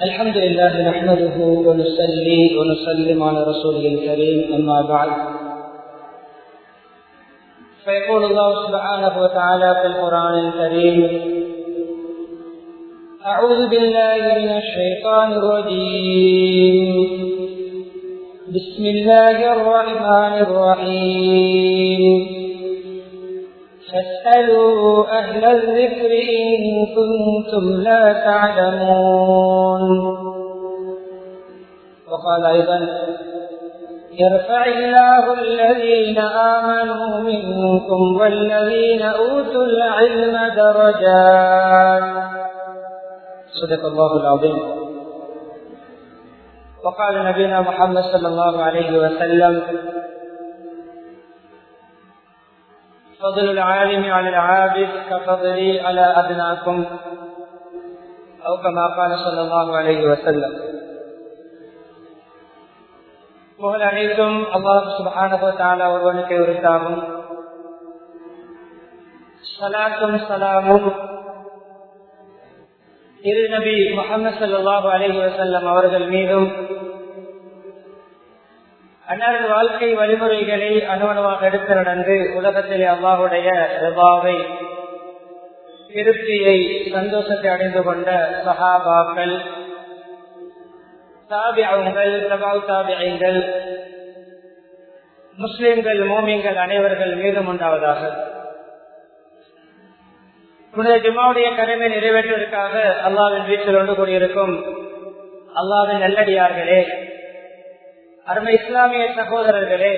الحمد لله نحمده ونصلي ونسلم على رسوله الكريم أما بعد فيقول الله سبحانه وتعالى في القرآن الكريم أعوذ بالله من الشيطان الرجيم بسم الله الرحمن الرحيم فاسألوا أهل الذكر إن كنتم لا تعلمون وقال أيضا يرفع الله الذين آمنوا منكم والذين أوتوا العلم درجات صدق الله العظيم وقال نبينا محمد صلى الله عليه وسلم فضل العالم على العابد كفضلي على أدناكم أو كما قال صلى الله عليه وسلم புகழ் அனைத்தும் அல்லாஹ் சுபஹானஹு ஒருவனுக்கு உரித்தாகும் சலாத்தும் சலாமும் திரு நபி முகமது சல்லாஹு அலஹி வசல்லம் அவர்கள் மீதும் அன்னாரின் வாழ்க்கை வழிமுறைகளை அணுவணுவாக எடுத்து நடந்து உலகத்திலே அல்லாஹுடைய ரபாவை திருப்தியை சந்தோஷத்தை அடைந்து கொண்ட சஹாபாக்கள் தாபியங்கள் தபாவ் தாபியங்கள் முஸ்லிம்கள் மோமியங்கள் அனைவர்கள் மீதும் உண்டாவதாக புனித ஜுமாவுடைய கடமை நிறைவேற்றுவதற்காக அல்லாவின் வீட்டில் ஒன்று கூடியிருக்கும் அல்லாவின் நல்லடியார்களே அருமை இஸ்லாமிய சகோதரர்களே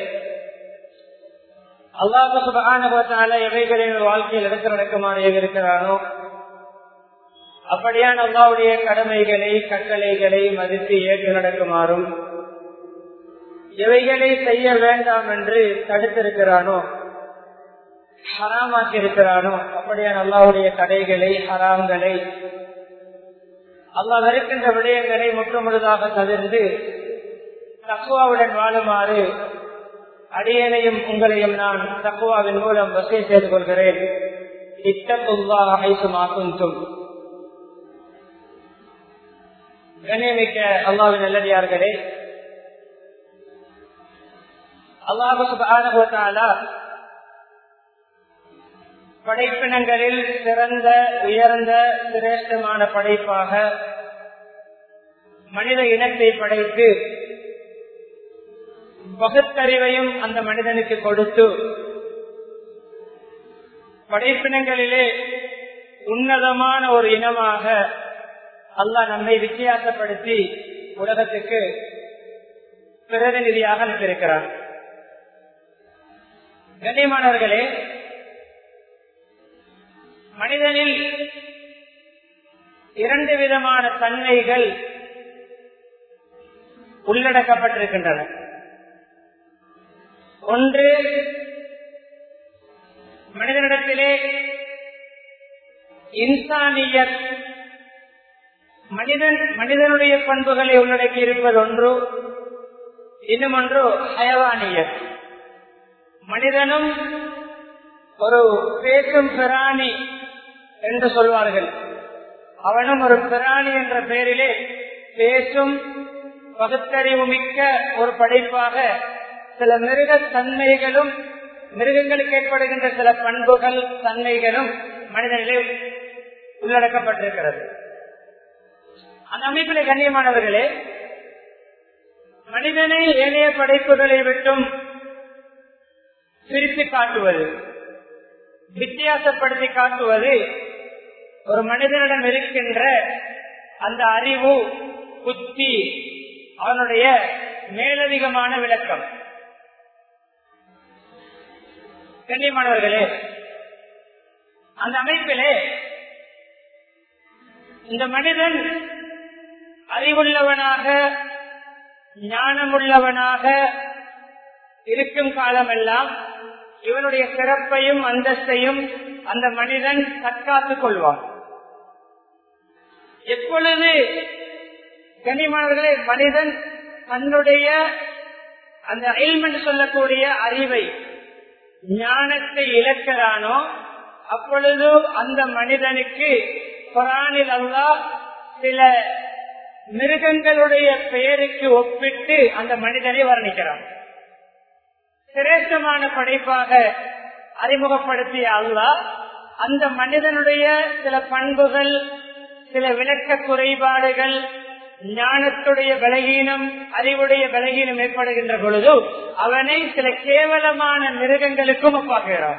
அல்லாஹு சுபான எவைகளின் வாழ்க்கையில் எடுத்து நடக்குமாறு இருக்கிறானோ அப்படியான அல்லாவுடைய கடமைகளை கட்டளைகளை மதித்து ஏற்று நடக்குமாறும் எவைகளை செய்ய வேண்டாம் என்று தடுத்திருக்கிறானோ ஹராமாக்கி இருக்கிறானோ அப்படியான அல்லாவுடைய தடைகளை ஹராம்களை அல்லாஹ் இருக்கின்ற விடயங்களை முற்றுமுழுதாக தவிர்த்து தக்குவாவுடன் வாழுமாறு அடியனையும் உங்களையும் நான் தக்குவாவின் மூலம் வசதி செய்து கொள்கிறேன் இத்தகுவாகும் கண்ணியமிக்க அல்லாவின் நல்லடியார்களே அல்லாஹு படைப்பினங்களில் சிறந்த உயர்ந்த சிரேஷ்டமான படைப்பாக மனித இனத்தை படைத்து பகுத்தறிவையும் அந்த மனிதனுக்கு கொடுத்து படைப்பினங்களிலே உன்னதமான ஒரு இனமாக அல்லாஹ் நம்மை வித்தியாசப்படுத்தி உலகத்துக்கு பிரதிநிதியாக அனுப்பியிருக்கிறார் கண்ணியமானவர்களே மனிதனில் இரண்டு விதமான தன்மைகள் உள்ளடக்கப்பட்டிருக்கின்றன ஒன்று மனிதனிடத்திலே இன்சானிய மனிதன் மனிதனுடைய பண்புகளை உள்ளடக்கி இருப்பது ஒன்று இன்னும் ஒன்று ஹயவானிய மனிதனும் ஒரு பேசும் பிராணி என்று சொல்வார்கள் அவனும் ஒரு பிராணி என்ற பெயரிலே பேசும் பகுத்தறிவு மிக்க ஒரு படைப்பாக சில மிருக தன்மைகளும் மிருகங்களுக்கு ஏற்படுகின்ற சில பண்புகள் தன்மைகளும் மனிதனிலே உள்ளடக்கப்பட்டிருக்கிறது அந்த அமைப்பிலே கண்ணியமானவர்களே மனிதனை ஏனைய படைப்புகளை விட்டும் பிரித்து காட்டுவது வித்தியாசப்படுத்தி காட்டுவது ஒரு மனிதனிடம் இருக்கின்ற அந்த அறிவு புத்தி அவனுடைய மேலதிகமான விளக்கம் கண்ணியமானவர்களே அந்த அமைப்பிலே இந்த மனிதன் அறிவுள்ளவனாக ஞானமுள்ளவனாக இருக்கும் காலமெல்லாம் இவனுடைய சிறப்பையும் அந்தஸ்தையும் அந்த மனிதன் தற்காத்துக் கொள்வான் எப்பொழுது கனிமானவர்களே மனிதன் தன்னுடைய அந்த என்று சொல்லக்கூடிய அறிவை ஞானத்தை இழக்கிறானோ அப்பொழுது அந்த மனிதனுக்கு குரானில் அல்லாஹ் சில மிருகங்களுடைய பெயருக்கு ஒப்பிட்டு அந்த மனிதனை வர்ணிக்கிறான் சிரேஷ்டமான படைப்பாக அறிமுகப்படுத்திய அல்லாஹ் அந்த மனிதனுடைய சில பண்புகள் சில விளக்க குறைபாடுகள் ஞானத்துடைய பலகீனம் அறிவுடைய பலகீனம் ஏற்படுகின்ற பொழுது அவனை சில கேவலமான மிருகங்களுக்கும் ஒப்பாக்குகிறார்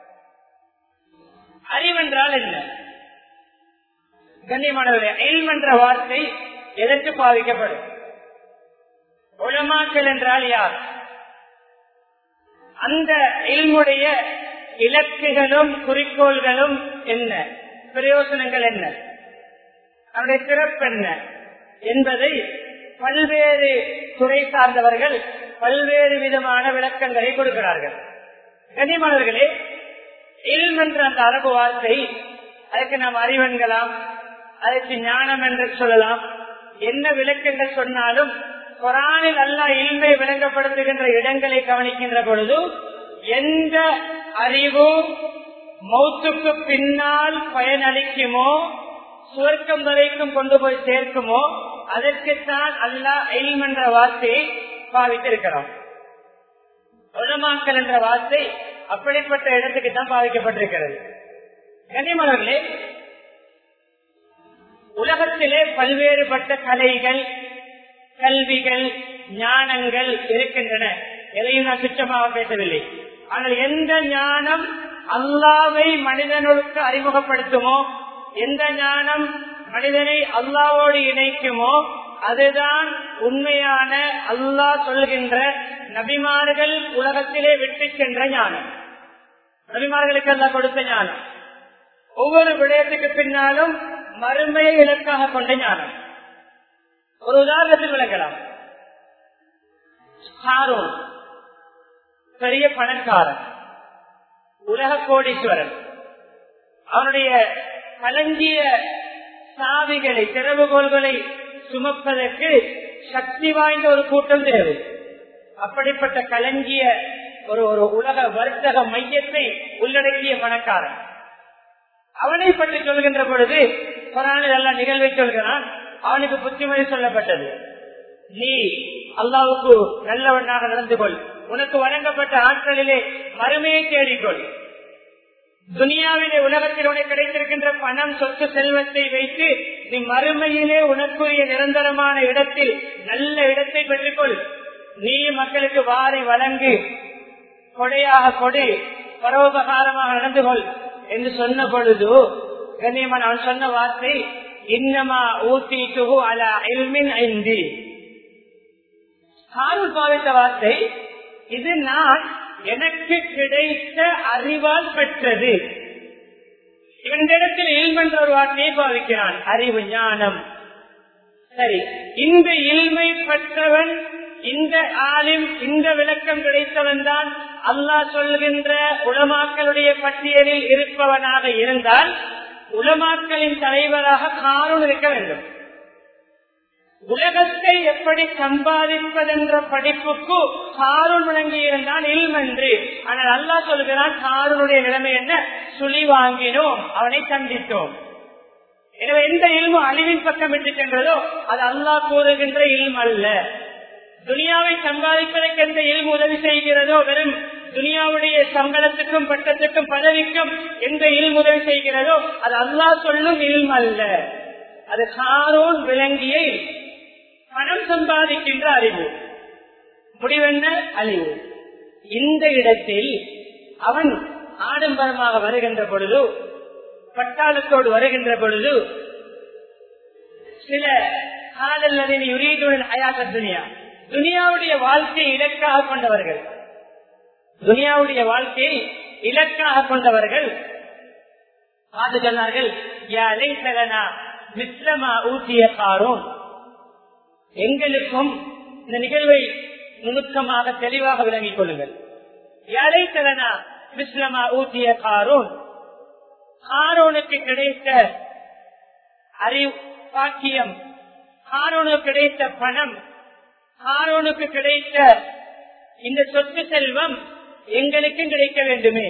அறிவென்றால் என்ன கண்ணியமானவர்களே எல்ம் என்ற வார்த்தை எதற்கு பாதிக்கப்படும் உளமாக்கல் என்றால் யார் அந்த இல்முடைய இலக்குகளும் குறிக்கோள்களும் என்ன பிரயோசனங்கள் என்ன அவருடைய சிறப்பு என்ன என்பதை பல்வேறு துறை சார்ந்தவர்கள் பல்வேறு விதமான விளக்கங்களை கொடுக்கிறார்கள் கண்ணியமானவர்களே இல்ம் என்ற அந்த அரபு வார்த்தை அதற்கு நாம் அறிவென்கலாம் அதற்கு ஞானம் என்று சொல்லலாம் என்ன விளக்கங்கள் சொன்னாலும் குரானில் அல்லா இல்மை விளங்கப்படுத்துகின்ற இடங்களை கவனிக்கின்ற பொழுது எந்த அறிவு மௌத்துக்கு பின்னால் பயனளிக்குமோ சுவர்க்கம் வரைக்கும் கொண்டு போய் சேர்க்குமோ அதற்குத்தான் அல்லா எல்ம் என்ற வார்த்தையை பாவித்திருக்கிறோம் உலமாக்கல் என்ற வார்த்தை அப்படிப்பட்ட இடத்துக்கு தான் பாதிக்கப்பட்டிருக்கிறது கனிமலர்களே உலகத்திலே பல்வேறுபட்ட கலைகள் கல்விகள் ஞானங்கள் இருக்கின்றன எதையும் நான் சுற்றமாக பேசவில்லை ஆனால் எந்த ஞானம் அல்லாவை மனிதனுக்கு அறிமுகப்படுத்துமோ எந்த ஞானம் மனிதனை அல்லாவோடு இணைக்குமோ அதுதான் உண்மையான அல்லாஹ் சொல்கின்ற நபிமார்கள் உலகத்திலே விட்டு சென்ற ஞானம் நபிமார்களுக்கு எல்லாம் கொடுத்த ஞானம் ஒவ்வொரு விடயத்துக்கு பின்னாலும் மறுமையை இலக்காக கொண்ட ஞானம் ஒரு உதாரணத்தில் விளக்கலாம் ஹாரூன் பெரிய பணக்காரன் உலக கோடீஸ்வரன் அவனுடைய கலஞ்சிய சாவிகளை திறவுகோள்களை சுமப்பதற்கு சக்தி வாய்ந்த ஒரு கூட்டம் தேவை அப்படிப்பட்ட கலங்கிய ஒரு ஒரு உலக வர்த்தக மையத்தை உள்ளடக்கிய பணக்காரன் அவனை பற்றி சொல்கின்ற பொழுது குரானில் எல்லாம் நிகழ்வை சொல்கிறான் அவனுக்கு புத்திமதி சொல்லப்பட்டது நீ அல்லாவுக்கு நல்லவனாக நடந்து கொள் உனக்கு வழங்கப்பட்ட ஆட்களிலே மறுமையை தேடிக்கொள் துனியாவிலே உலகத்தில் உனக்கு கிடைத்திருக்கின்ற பணம் சொத்து செல்வத்தை வைத்து நீ மறுமையிலே உனக்குரிய நிரந்தரமான இடத்தில் நல்ல இடத்தை பெற்றுக்கொள் நீ மக்களுக்கு வாரி வழங்கு கொடையாக கொடு பரோபகாரமாக நடந்து கொள் என்று சொன்ன பொழுது கண்ணியமான அவன் சொன்ன வார்த்தை இன்னமா ஊத்தி துகு அல எல்மின் ஐந்தி காரூர் பாவித்த வார்த்தை இது நான் எனக்கு கிடைத்த அறிவால் பெற்றது இந்த இடத்தில் இல்மென்ற ஒரு வார்த்தையை பாவிக்கிறான் அறிவு ஞானம் சரி இந்த இல்மை பெற்றவன் இந்த ஆளும் இந்த விளக்கம் கிடைத்தவன் தான் அல்லாஹ் சொல்கின்ற உலமாக்களுடைய பட்டியலில் இருப்பவனாக இருந்தால் உலமாக்களின் தலைவராக காரூன் இருக்க வேண்டும் உலகத்தை எப்படி சம்பாதிப்பதென்ற படிப்புக்கு காரூன் விளங்கி இருந்தான் இல்மென்று ஆனால் அல்லா சொல்கிறான் காரூனுடைய நிலைமை என்ன சுழி வாங்கினோம் அவனை சந்தித்தோம் எனவே எந்த இல்மு அழிவின் பக்கம் விட்டு சென்றதோ அது அல்லாஹ் கூறுகின்ற இல்ம் அல்ல துனியாவை சம்பாதிப்பதற்கு எந்த இல்மு உதவி செய்கிறதோ வெறும் துனியாவுடைய சம்பளத்துக்கும் பட்டத்துக்கும் பதவிக்கும் எந்த இல்மு உதவி செய்கிறதோ அது அல்லாஹ் சொல்லும் இல்ம் அல்ல அது காரோன் விளங்கிய பணம் சம்பாதிக்கின்ற அறிவு முடிவென்ன அழிவு இந்த இடத்தில் அவன் ஆடம்பரமாக வருகின்ற பொழுது பட்டாளத்தோடு வருகின்ற பொழுது சில காதல் யுரீதுடன் அயாச துனியா துனியாவுடைய வாழ்க்கையை இலக்காக கொண்டவர்கள் துனியாவுடைய வாழ்க்கையை இலக்காக கொண்டவர்கள் பார்த்து சொன்னார்கள் மிஸ்லமா ஊசிய காரோன் எங்களுக்கும் இந்த நிகழ்வை நுணுக்கமாக தெளிவாக விளங்கிக் கொள்ளுங்கள் யாரை தலனா மிஸ்லமா ஊசிய காரோன் காரோனுக்கு கிடைத்த அறிவு பாக்கியம் காரோனுக்கு கிடைத்த பணம் காரோனுக்கு கிடைத்த இந்த சொத்து செல்வம் எங்களுக்கும் கிடைக்க வேண்டுமே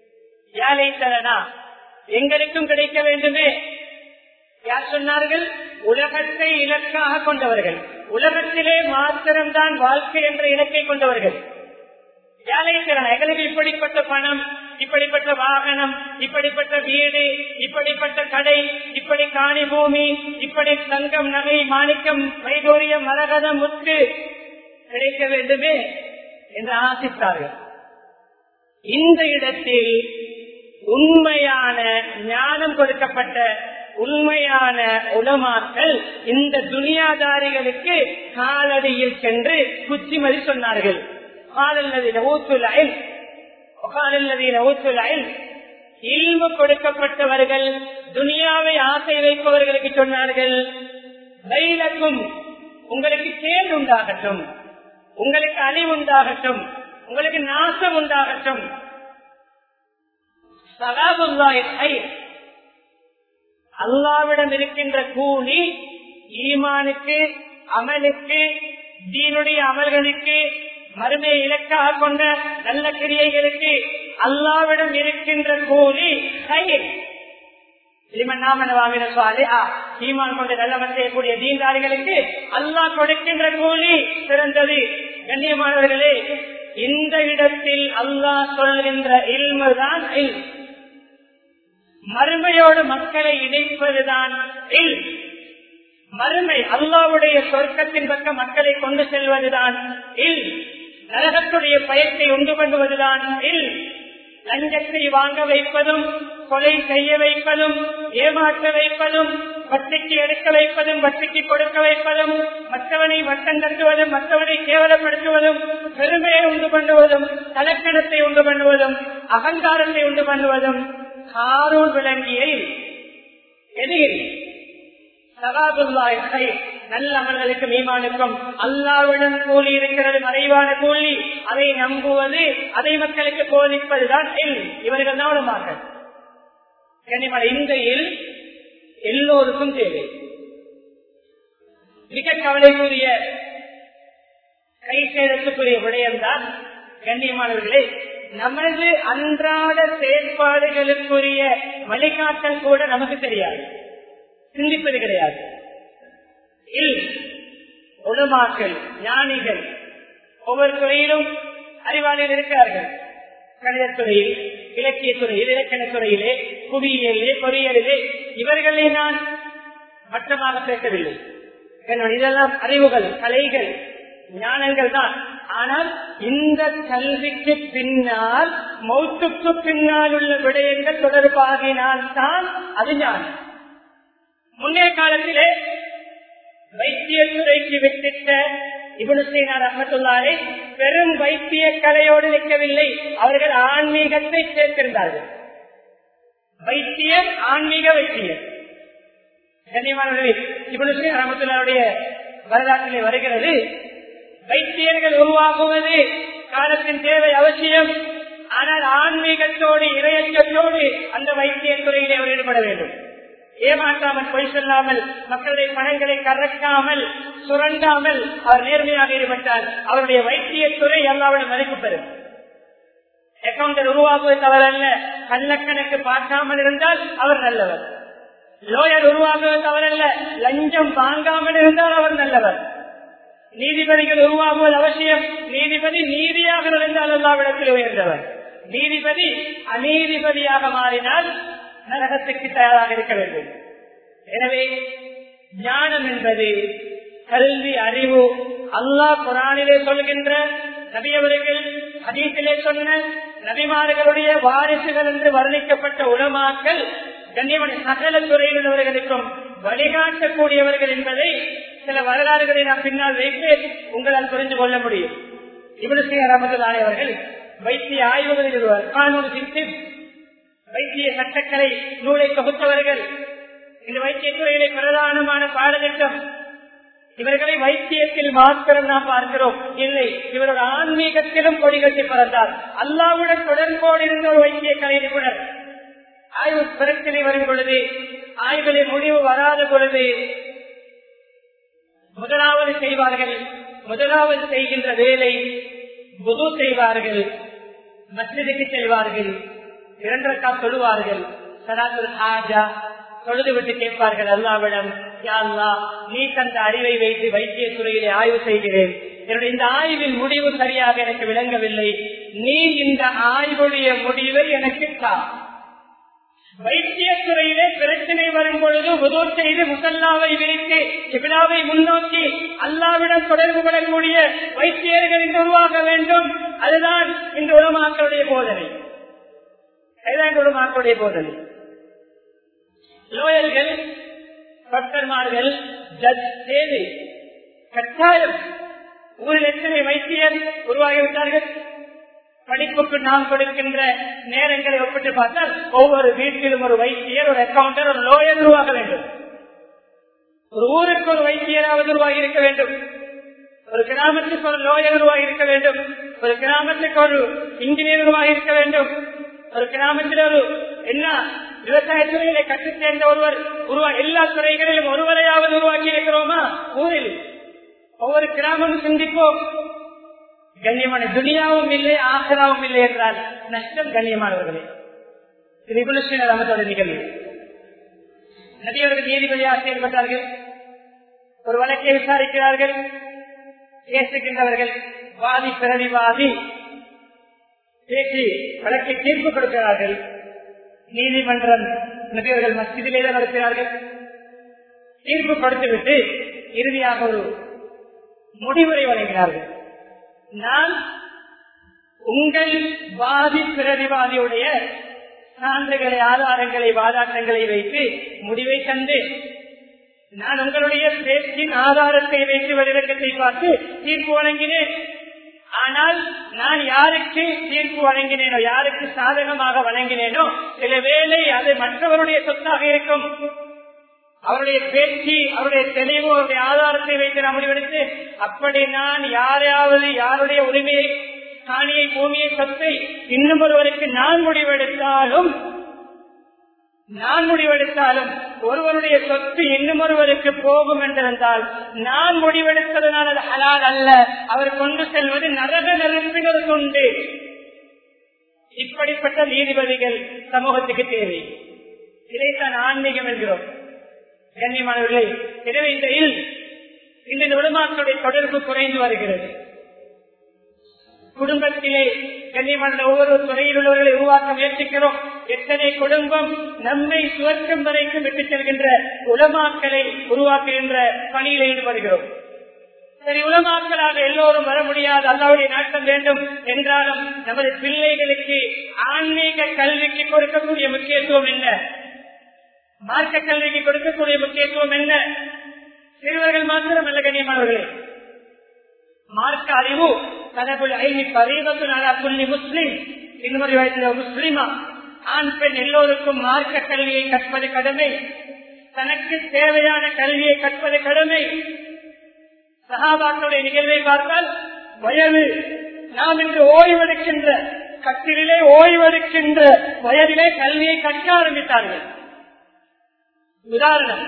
யாரை தலனா எங்களுக்கும் கிடைக்க வேண்டுமே யார் சொன்னார்கள் உலகத்தை இலக்காக கொண்டவர்கள் உலகத்திலே மாத்திரம்தான் வாழ்க்கை என்ற இலக்கை கொண்டவர்கள் ஏழைக்கிறான் எங்களுக்கு இப்படிப்பட்ட பணம் இப்படிப்பட்ட வாகனம் இப்படிப்பட்ட வீடு இப்படிப்பட்ட கடை இப்படி காணி பூமி இப்படி தங்கம் நகை மாணிக்கம் வைடூரியம் மரகதம் முத்து கிடைக்க வேண்டுமே என்று ஆசித்தார்கள் இந்த இடத்தில் உண்மையான ஞானம் கொடுக்கப்பட்ட உண்மையான உலமாக்கள் இந்த துனியாதாரிகளுக்கு காலடியில் சென்று குச்சிமதி சொன்னார்கள் காலல்லதின ஊத்துலாயில் காலல்லதின ஊத்துலாயில் இல்மு கொடுக்கப்பட்டவர்கள் துனியாவை ஆசை வைப்பவர்களுக்கு சொன்னார்கள் தைலக்கும் உங்களுக்கு கேடு உண்டாகட்டும் உங்களுக்கு அழிவு உண்டாகட்டும் உங்களுக்கு நாசம் உண்டாகட்டும் அல்லாவிடம் இருக்கின்ற கூலி ஈமானுக்கு அமலுக்கு தீனுடைய அமல்களுக்கு மறுமை இலக்காக கொண்ட நல்ல கிரியைகளுக்கு அல்லாவிடம் இருக்கின்ற கூலி கயிர் ஈமான் கொண்ட நல்லவன் செய்யக்கூடிய தீண்டாளிகளுக்கு அல்லாஹ் கொடுக்கின்ற கூலி சிறந்தது கண்ணியமானவர்களே இந்த இடத்தில் அல்லாஹ் சொல்கின்ற இல்முதான் இல் மறுமையோடு மக்களை இணைப்பதுதான் இல் மறுமை அல்லாவுடைய சொர்க்கத்தின் பக்கம் மக்களை கொண்டு செல்வதுதான் இல் நரகத்துடைய பயத்தை உண்டு பண்ணுவதுதான் இல் லஞ்சத்தை வாங்க வைப்பதும் கொலை செய்ய வைப்பதும் ஏமாற்ற வைப்பதும் வட்டிக்கு எடுக்க வைப்பதும் வட்டிக்கு கொடுக்க வைப்பதும் மற்றவனை வட்டம் தட்டுவதும் மற்றவனை கேவலப்படுத்துவதும் பெருமையை உண்டு பண்ணுவதும் தலக்கணத்தை உண்டு பண்ணுவதும் அகங்காரத்தை உண்டு பண்ணுவதும் காரூர் விளங்கிய எதிரி நல்ல அமல்களுக்கு மீமானுக்கும் அல்லாவிடம் கூலி இருக்கிறது மறைவான கூலி அதை நம்புவது அதை மக்களுக்கு போதிப்பதுதான் எல் இவர்கள் தான் உலமாக்கள் இந்த எல் எல்லோருக்கும் தேவை மிக கவலைக்குரிய கை சேதத்துக்குரிய விடயம்தான் கண்ணியமானவர்களே நமது அன்றாட செயற்பாடுகளுக்குரிய வழிகாட்டல் கூட நமக்கு தெரியாது சிந்திப்பது கிடையாது உலமாக்கள் ஞானிகள் ஒவ்வொரு துறையிலும் அறிவாளிகள் இருக்கிறார்கள் கணிதத்துறையில் இலக்கிய துறையில் இலக்கண துறையிலே புவியியலிலே பொறியியலிலே இவர்களை நான் மட்டமாக பேசவில்லை இதெல்லாம் அறிவுகள் கலைகள் ஞானங்கள் தான் ஆனால் இந்த கல்விக்கு பின்னால் மௌத்துக்கு பின்னால் உள்ள விடயங்கள் தொடர்பாகினால்தான் அது ஞானம் முன்னைய காலத்திலே வைத்தியத்துறைக்கு வித்திட்ட இபுனுசீனார் அஹமத்துல்லாரை பெரும் வைத்திய கலையோடு நிற்கவில்லை அவர்கள் ஆன்மீகத்தை சேர்த்திருந்தார்கள் வைத்தியம் ஆன்மீக வைத்தியம் கண்ணியமானவர்களே இபுனுசீனார் அஹமத்துல்லாருடைய வரலாற்றிலே வருகிறது வைத்தியர்கள் உருவாகுவது காலத்தின் தேவை அவசியம் ஆனால் ஆன்மீகத்தோடு இரையச்சத்தோடு அந்த வைத்திய துறையிலே அவர் ஈடுபட வேண்டும் ஏமாற்றாமல் பொய் சொல்லாமல் மக்களுடைய பணங்களை கறக்காமல் சுரண்டாமல் அவர் நேர்மையாக ஈடுபட்டார் அவருடைய வைத்திய துறை எல்லாவிடம் மதிப்பு பெறும் அக்கௌண்டர் உருவாக்குவது தவறல்ல கள்ளக்கணக்கு பார்க்காமல் இருந்தால் அவர் நல்லவர் லோயர் உருவாக்குவது தவறல்ல லஞ்சம் வாங்காமல் இருந்தால் அவர் நல்லவர் நீதிபதிகள் உருவாகுவது அவசியம் நீதிபதி நீதியாக இருந்தால் எல்லாவிடத்தில் உயர்ந்தவர் நீதிபதி அநீதிபதியாக மாறினால் நரகத்துக்கு தயாராக இருக்க வேண்டும் எனவே ஞானம் என்பது கல்வி அறிவு அல்லாஹ் குரானிலே சொல்கின்ற நபியவர்கள் அதீசிலே சொன்ன நபிமார்களுடைய வாரிசுகள் என்று வர்ணிக்கப்பட்ட உலமாக்கள் கண்ணியமணி சகல துறையினவர்களுக்கும் வழிகாட்டக்கூடியவர்கள் என்பதை சில வரலாறுகளை நான் பின்னால் வைத்து உங்களால் புரிந்து கொள்ள முடியும் இவ்வளவு சிங் ரமதுல்லானே அவர்கள் வைத்திய ஆய்வுகளில் இருவர் கானூர் சித்திப் வைத்திய சட்டக்கலை நூலை தொகுத்தவர்கள் இந்த வைத்திய துறையிலே பிரதானமான பாடத்திட்டம் இவர்களை வைத்தியத்தில் மாத்திரம் நாம் பார்க்கிறோம் இல்லை இவரோட ஆன்மீகத்திலும் கொடிகட்டி பறந்தார் அல்லாவுடன் தொடர்போடு இருந்த ஒரு வைத்திய கலை நிபுணர் ஆய்வு பிரச்சனை வரும் பொழுது ஆய்வுகளின் முடிவு வராத பொழுது முதலாவது செய்வார்கள் முதலாவது செய்கின்ற வேலை புது செய்வார்கள் மசிதிக்கு செல்வார்கள் இரண்டரைக்கா சொல்லுவார்கள் சராசரி ஹாஜா தொழுது விட்டு கேட்பார்கள் அல்லாவிடம் யாழ்லா நீ தந்த அறிவை வைத்து வைத்திய துறையிலே ஆய்வு செய்கிறேன் என்னுடைய இந்த ஆய்வின் முடிவு சரியாக எனக்கு விளங்கவில்லை நீ இந்த ஆய்வுடைய முடிவை எனக்கு தா வைத்தியத்துறையிலே பிரச்சனை வரும் பொழுது உதவு செய்து முசல்லாவை வைத்து சிபிலாவை முன்னோக்கி அல்லாவிடம் தொடர்பு கொள்ளக்கூடிய வைத்தியர்கள் இன்று உருவாக வேண்டும் அதுதான் இந்த உலமாக்களுடைய போதனை அதுதான் இந்த உலமாக்களுடைய போதனை லோயர்கள் டாக்டர்மார்கள் ஜட்ஜ் தேவை கட்டாயம் ஊரில் எத்தனை வைத்தியர் உருவாகிவிட்டார்கள் படிப்புக்கு நாம் கொடுக்கின்ற நேரங்களை ஒப்பிட்டு பார்த்தால் ஒவ்வொரு வீட்டிலும் ஒரு வைத்தியர் ஒரு அக்கௌண்டர் ஒரு லோயர் உருவாக வேண்டும் ஒரு ஊருக்கு ஒரு வைத்தியராவது உருவாகி இருக்க வேண்டும் ஒரு கிராமத்துக்கு ஒரு லோயர் உருவாகி இருக்க வேண்டும் ஒரு கிராமத்துக்கு ஒரு இன்ஜினியர் உருவாகி இருக்க வேண்டும் ஒரு கிராமத்தில் ஒரு என்ன விவசாய துறையில கற்றுத் சேர்ந்த ஒருவர் உருவா எல்லா துறைகளிலும் ஒருவரையாவது உருவாக்கி இருக்கிறோமா ஊரில் ஒவ்வொரு கிராமமும் சிந்திப்போம் கண்ணியமான துனியாவும் இல்லை ஆசராவும் இல்லை என்றால் நஷ்டம் கண்ணியமானவர்களே இது இவளுஷனர் அமைச்சோட நிகழ்வு நதியவர்கள் நீதிபதியாக செயல்பட்டார்கள் ஒரு வழக்கை விசாரிக்கிறார்கள் பேசுகின்றவர்கள் வாதி பிரதிவாதி பேசி வழக்கை தீர்ப்பு கொடுக்கிறார்கள் நீதிமன்றம் நபியவர்கள் மசிதிலே நடக்கிறார்கள் தீர்ப்பு கொடுத்துவிட்டு இறுதியாக ஒரு முடிவுரை வழங்கினார்கள் நான் உங்கள் வாதி பிரதிவாதியுடைய சான்றுகளை ஆதாரங்களை வாதாட்டங்களை வைத்து முடிவை தந்தேன் நான் உங்களுடைய பேச்சின் ஆதாரத்தை வைத்து வெளிநடத்தை பார்த்து தீர்ப்பு வழங்கினேன் ஆனால் நான் யாருக்கு தீர்ப்பு வழங்கினேனோ யாருக்கு சாதகமாக வழங்கினேனோ சில வேளை அது மற்றவருடைய சொத்தாக இருக்கும் அவருடைய பேச்சு அவருடைய தெளிவு அவருடைய ஆதாரத்தை வைத்து நான் முடிவெடுத்து அப்படி நான் யாரையாவது யாருடைய உரிமையை காணியை பூமியை சொத்தை இன்னும் ஒருவருக்கு நான் முடிவெடுத்தாலும் நான் முடிவெடுத்தாலும் ஒருவருடைய சொத்து இன்னும் ஒருவருக்கு போகும் என்றிருந்தால் நான் முடிவெடுத்ததனால் அது ஹலால் அல்ல அவர் கொண்டு செல்வது நரக நெருப்பினர் கொண்டு இப்படிப்பட்ட நீதிபதிகள் சமூகத்துக்கு தேவை இதைத்தான் ஆன்மீகம் என்கிறோம் கண்ணியமானவர்களே எனவே இந்த இல் இந்த உலமாக்களுடைய தொடர்பு குறைந்து வருகிறது குடும்பத்திலே கண்ணியமான ஒவ்வொரு துறையில் உள்ளவர்களை உருவாக்க முயற்சிக்கிறோம் எத்தனை குடும்பம் நம்மை சுவர்க்கம் வரைக்கும் விட்டு செல்கின்ற உலமாக்களை உருவாக்குகின்ற பணியில் ஈடுபடுகிறோம் சரி உலமாக்களாக எல்லோரும் வர முடியாது அல்லாவுடைய நாட்டம் வேண்டும் என்றாலும் நமது பிள்ளைகளுக்கு ஆன்மீக கல்விக்கு கொடுக்கக்கூடிய முக்கியத்துவம் என்ன மார்க்க கல்விக்கு கொடுக்கக்கூடிய முக்கியத்துவம் என்ன சிறுவர்கள் மாத்திரம் அல்ல கண்ணியமானவர்களே மார்க்க அறிவு தனக்குள் ஐநி பரீபத்து புள்ளி முஸ்லிம் இன்னொரு வயசுல முஸ்லிமா ஆண் பெண் எல்லோருக்கும் மார்க்க கல்வியை கற்பது கடமை தனக்கு தேவையான கல்வியை கற்பது கடமை சகாபாக்களுடைய நிகழ்வை பார்த்தால் வயது நாம் இன்று ஓய்வெடுக்கின்ற கட்டிலே ஓய்வெடுக்கின்ற வயதிலே கல்வியை கற்க ஆரம்பித்தார்கள் உதாரணம்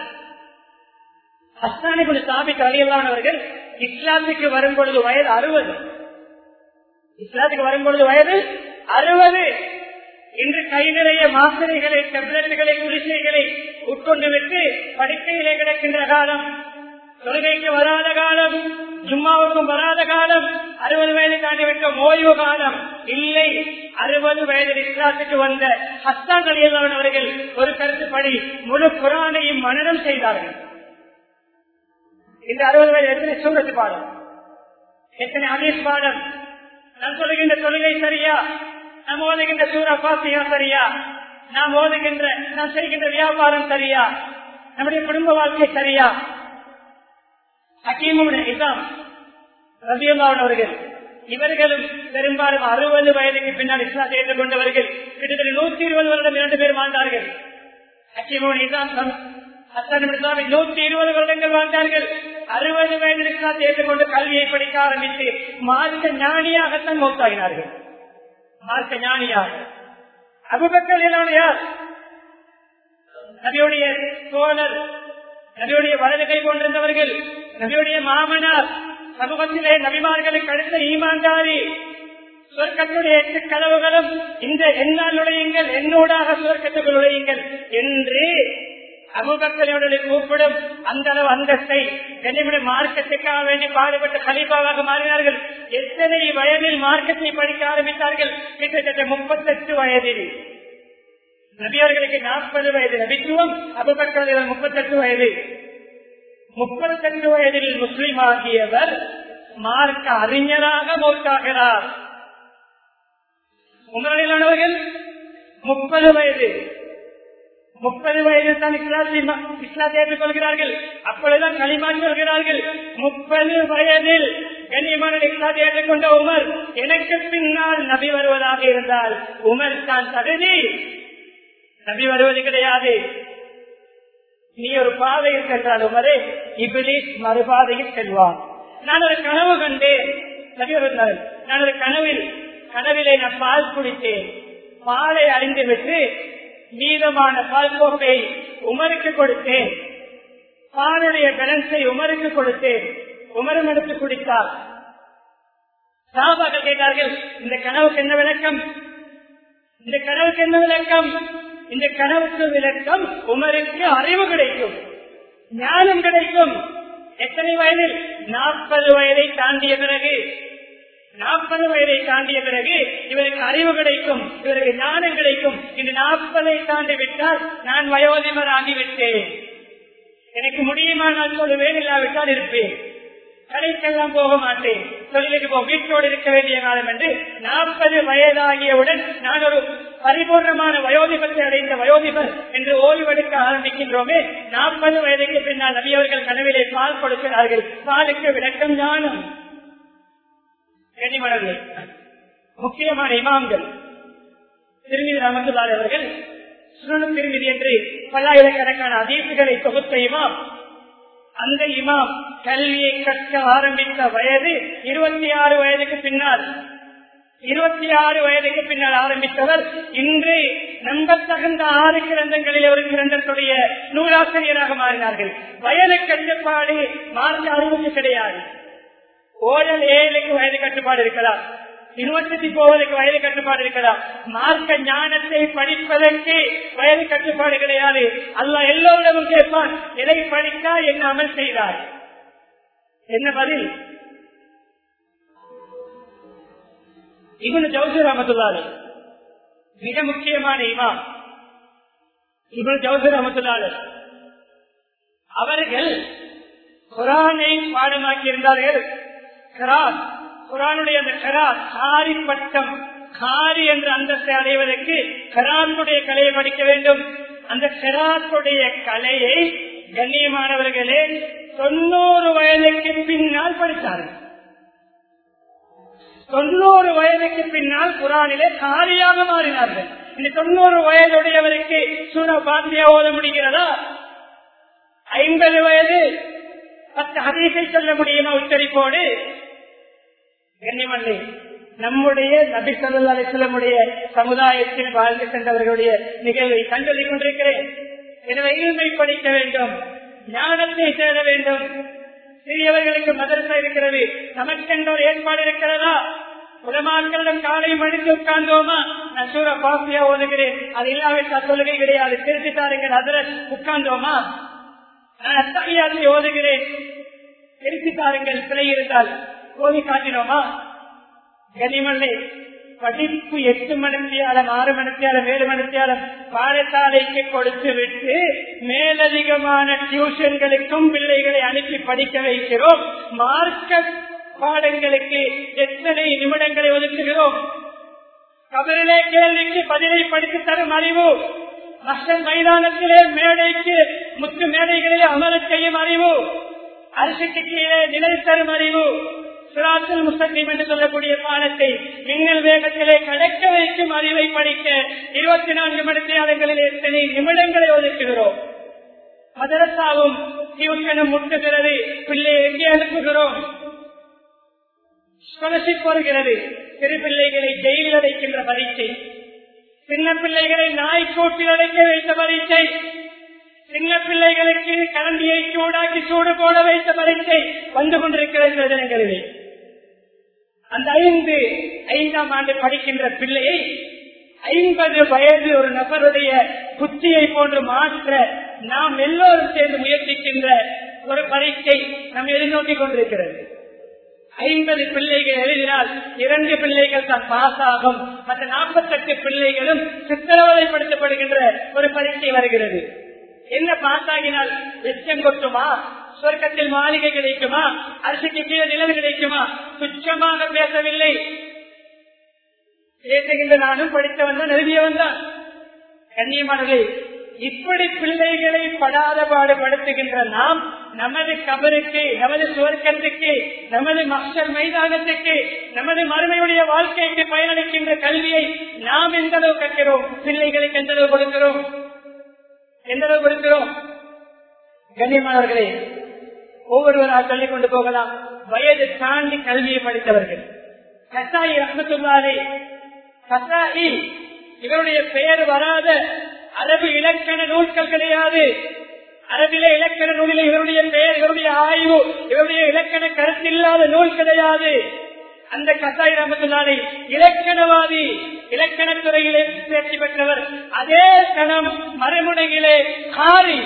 அஸ்தானிபுல் சாபிக் அழியலானவர்கள் இஸ்லாத்துக்கு வரும் பொழுது வயது அறுபது இஸ்லாத்துக்கு வரும் பொழுது வயது அறுபது இன்று கை நிறைய மாத்திரைகளை டெப்லெட்டுகளை குடிசைகளை உட்கொண்டு விட்டு படுக்கையிலே கிடக்கின்ற காலம் தொழுகைக்கு வராத காலம் ஜும்மாவுக்கும் வராத காலம் அறுபது வயது தாண்டிவிட்ட ஓய்வு காலம் இல்லை அறுபது வயதில் இஸ்லாத்துக்கு வந்த ஹஸ்தான் அலியல்லான் அவர்கள் ஒரு கருத்துப்படி முழு குரானையும் மனநம் செய்தார்கள் இந்த அறுபது வயது எத்தனை சூரத்து பாடம் எத்தனை அதீஸ் பாடம் நான் சொல்லுகின்ற தொழுகை சரியா நாம் ஓதுகின்ற சூரா பாசியா சரியா நாம் ஓதுகின்ற நாம் செய்கின்ற வியாபாரம் சரியா நம்முடைய குடும்ப வாழ்க்கை சரியா ஹக்கீமுடைய இசாம் ரபியுல்லாவின் அவர்கள் இவர்களும் பெரும்பாலும் அறுபது வயதுக்கு பின்னால் இஸ்லாத்தை ஏற்றுக்கொண்டவர்கள் கிட்டத்தட்ட நூத்தி இருபது வருடம் இரண்டு பேர் வாழ்ந்தார்கள் ஹக்கீமுடைய இசாம் நூத்தி இருபது வருடங்கள் வாழ்ந்தார்கள் அறுபது வயதில் இஸ்லாத்தை ஏற்றுக்கொண்டு கல்வியை படிக்க ஆரம்பித்து மார்க்க ஞானியாகத்தான் மௌத்தாகினார்கள் மார்க்க ஞானியாக அபுபக்கல் யார் நபியுடைய தோழர் நபியுடைய வலது கை கொண்டிருந்தவர்கள் நபியுடைய மாமனார் சமூகத்திலே நபிமார்களுக்கு அடுத்த ஈமான்தாரி சுவர்க்கத்துடைய எட்டு கனவுகளும் இந்த என்னால் நுழையுங்கள் என்னோடாக சுவர்க்கத்துக்கு நுழையுங்கள் என்று அபுபக்கரோடு கூப்பிடும் அந்த அளவு அந்தஸ்தை கண்ணிமிட மார்க்கத்துக்காக வேண்டி பாடுபட்ட கலிபாவாக மாறினார்கள் எத்தனை வயதில் மார்க்கத்தை படிக்க ஆரம்பித்தார்கள் கிட்டத்தட்ட முப்பத்தெட்டு வயதில் நபியர்களுக்கு நாற்பது வயது நபித்துவம் அபுபக்கர் முப்பத்தெட்டு வயது முப்பத்தெட்டு வயதில் முஸ்லிம் ஆகியவர் மார்க்க அறிஞராக மௌத்தாகிறார் உங்களிலானவர்கள் முப்பது வயது முப்பது வயதில் தான் இஸ்லாத்தை ஏற்றுக்கொள்கிறார்கள் அப்பொழுதுதான் களிமா சொல்கிறார்கள் முப்பது வயதில் கண்ணியமான இஸ்லாத்தை ஏற்றுக்கொண்ட உமர் எனக்கு பின்னால் நபி வருவதாக இருந்தால் உமர் தான் தகுதி நபி வருவது கிடையாது நீ ஒரு பாதையில் சென்றால் உமரே இபிலிஸ் மறுபாதையில் செல்வான் நான் ஒரு கனவு கண்டேன் நபி வருந்தார் நான் ஒரு கனவில் கனவிலே நான் பால் குடித்தேன் பாலை அறிந்து விட்டு மீதமான பால் கோப்பை உமருக்கு கொடுத்தேன் பாலுடைய பேலன்ஸை உமருக்கு கொடுத்தேன் உமரும் எடுத்து குடித்தார் சாபாக்கள் கேட்டார்கள் இந்த கனவுக்கு என்ன விளக்கம் இந்த கனவுக்கு என்ன விளக்கம் இந்த கனவுக்கு விளக்கம் உமருக்கு அறிவு கிடைக்கும் ஞானம் கிடைக்கும் எத்தனை வயதில் நாற்பது வயதை தாண்டிய பிறகு நாற்பது வயதை தாண்டிய பிறகு இவருக்கு அறிவு கிடைக்கும் இவருக்கு ஞானம் கிடைக்கும் இந்த நாற்பதை தாண்டி விட்டால் நான் வயோதிபர் ஆகிவிட்டேன் எனக்கு முடியுமா நான் சொல்லுவேன் இல்லாவிட்டால் இருப்பேன் கடைக்கெல்லாம் போக மாட்டேன் தொழிலுக்கு போ வீட்டோடு இருக்க வேண்டிய காலம் என்று நாற்பது வயதாகியவுடன் நான் ஒரு பரிபூர்ணமான வயோதிபத்தை அடைந்த வயோதிபர் என்று ஓய்வெடுக்க ஆரம்பிக்கின்றோமே நாற்பது வயதுக்கு பின்னால் நபியவர்கள் கனவிலே பால் கொடுக்கிறார்கள் பாலுக்கு விளக்கம் ஞானம் கனிமணர்கள் முக்கியமான இமாம்கள் திருமதி ரமத்துலால் அவர்கள் சுரணம் திருமதி என்று பல்லாயிரக்கணக்கான அதீசுகளை தொகுத்த இமாம் அந்த இமாம் கல்வியை கற்க ஆரம்பித்த வயது இருபத்தி ஆறு வயதுக்கு பின்னால் இருபத்தி ஆறு வயதுக்கு பின்னால் ஆரம்பித்தவர் இன்று நம்பத்தகுந்த ஆறு கிரந்தங்களில் ஒரு கிரந்தத்துடைய நூலாசிரியராக மாறினார்கள் வயது கட்டுப்பாடு மார்க்க அறிவுக்கு கிடையாது ஓரல் ஏழுக்கு வயது கட்டுப்பாடு இருக்கலாம் யூனிவர்சிட்டி போவதற்கு வயது கட்டுப்பாடு இருக்கலாம் மார்க்க ஞானத்தை படிப்பதற்கு வயது கட்டுப்பாடு கிடையாது அல்ல எல்லோரிடமும் கேட்பான் எதை படித்தா என்ன அமல் செய்தார் என்ன பதில் இவனு ஜவுசர் அமத்துள்ளாரு மிக முக்கியமான இமாம் இவனு ஜவுசர் அமத்துள்ளாரு அவர்கள் குரானை பாடமாக்கி இருந்தார்கள் கராத் குரானுடைய அந்த கராத் காரி பட்டம் காரி என்ற அந்தஸ்தை அடைவதற்கு கராத்துடைய கலையை படிக்க வேண்டும் அந்த கராத்துடைய கலையை கண்ணியமானவர்களே தொண்ணூறு வயதுக்கு பின்னால் படித்தார்கள் தொண்ணூறு வயதுக்கு பின்னால் குரானிலே காரியாக மாறினார்கள் இந்த தொண்ணூறு வயதுடையவருக்கு சூர பாத்தியா ஓத முடிகிறதா ஐம்பது வயது பத்து ஹதீஸை சொல்ல முடியுமா உச்சரிப்போடு கண்ணிமல்லி நம்முடைய நபி சொல்லா அலிஸ்லமுடைய சமுதாயத்தில் வாழ்ந்து சென்றவர்களுடைய நிகழ்வை கண்டறிக் கொண்டிருக்கிறேன் எனவே இல்மை படிக்க வேண்டும் ஞானத்தை சேர வேண்டும் சிறியவர்களுக்கு மதரசா இருக்கிறது நமக்கென்ற ஒரு ஏற்பாடு இருக்கிறதா உலமாக்களிடம் காலை மடித்து உட்கார்ந்தோமா நான் சூர பாப்பியா ஓதுகிறேன் அது இல்லாவிட்டால் தொழுகை கிடையாது திருத்தி தாருங்கள் அதில் உட்கார்ந்தோமா நான் அத்தகையாதை ஓதுகிறேன் திருத்தி தாருங்கள் பிழை இருந்தால் ஓதி காட்டினோமா கனிமல்லை படிப்பு எட்டு மணித்தியாலம் ஆறு மணித்தியாலம் ஏழு மணித்தியாலம் பாடசாலைக்கு கொடுத்து விட்டு மேலதிகமான டியூஷன்களுக்கும் பிள்ளைகளை அனுப்பி படிக்க வைக்கிறோம் மார்க்க பாடங்களுக்கு எத்தனை நிமிடங்களை ஒதுக்குகிறோம் கபரிலே கேள்விக்கு பதிலை படித்து தரும் அறிவு மஸ்டன் மைதானத்திலே மேடைக்கு முத்து மேடைகளிலே அமல செய்யும் அறிவு அரிசிக்கு கீழே நிலை தரும் அறிவு சுராத்தில் முஸ்லீம் என்று சொல்லக்கூடிய பாடத்தை மின்னல் வேகத்திலே கடக்க வைக்கும் அறிவை படிக்க இருபத்தி நான்கு மணி நேரங்களில் எத்தனை நிமிடங்களை ஒதுக்குகிறோம் மதரசாவும் டியூஷனும் முட்டுகிறது பிள்ளை எங்கே அனுப்புகிறோம் ஸ்காலர்ஷிப் வருகிறது சிறு பிள்ளைகளை ஜெயிலில் அடைக்கின்ற பரீட்சை சின்ன பிள்ளைகளை நாய்க்கூட்டில் அடைக்க வைத்த பரீட்சை சின்ன பிள்ளைகளுக்கு கரண்டியை சூடாக்கி சூடு போட வைத்த பரீட்சை வந்து கொண்டிருக்கிற தினங்களிலே அந்த ஐந்து ஐந்தாம் ஆண்டு படிக்கின்ற பிள்ளையை ஐம்பது வயது ஒரு நபருடைய புத்தியை போன்று மாற்ற நாம் எல்லோரும் சேர்ந்து முயற்சிக்கின்ற ஒரு பரீட்சை நம்ம எதிர்நோக்கி கொண்டிருக்கிறது ஐம்பது பிள்ளைகள் எழுதினால் இரண்டு பிள்ளைகள் தான் பாஸ் ஆகும் மற்ற நாற்பத்தெட்டு பிள்ளைகளும் சித்திரவதைப்படுத்தப்படுகின்ற ஒரு பரீட்சை வருகிறது என்ன பாஸ் ஆகினால் வெச்சம் கொட்டுமா சொர்க்கத்தில் மாளிகை கிடைக்குமா அரசுக்கு கீழே நிலம் கிடைக்குமா துச்சமாக பேசவில்லை பேசுகின்ற நானும் படித்தவன் தான் எழுதியவன் தான் கண்ணியமானதை இப்படி பிள்ளைகளை படாத பாடுபடுத்துகின்ற நாம் நமது கபருக்கு நமது சுவர்க்கத்துக்கு நமது மக்கள் மைதானத்துக்கு நமது மறுமையுடைய வாழ்க்கைக்கு பயனளிக்கின்ற கல்வியை நாம் எந்த அளவு கற்கிறோம் பிள்ளைகளுக்கு எந்த அளவு கொடுக்கிறோம் எந்த அளவு கொடுக்கிறோம் கண்ணியமானவர்களே ஒவ்வொருவராக சொல்லிக் கொண்டு போகலாம் வயது தாண்டி கல்வியை படித்தவர்கள் கசாயி ரஹமத்துல்லாலே கசாயி இவருடைய பெயர் வராத அரபு இலக்கண நூல்கள் கிடையாது அரபில இலக்கண நூலில் இவருடைய பெயர் இவருடைய ஆய்வு இவருடைய இலக்கண கருத்தில்லாத நூல் கிடையாது அந்த கசாய் ரமத்துலானை இலக்கணவாதி இலக்கணத்துறையிலே தேர்ச்சி பெற்றவர் அதே கணம் மறுமுனையிலே காரி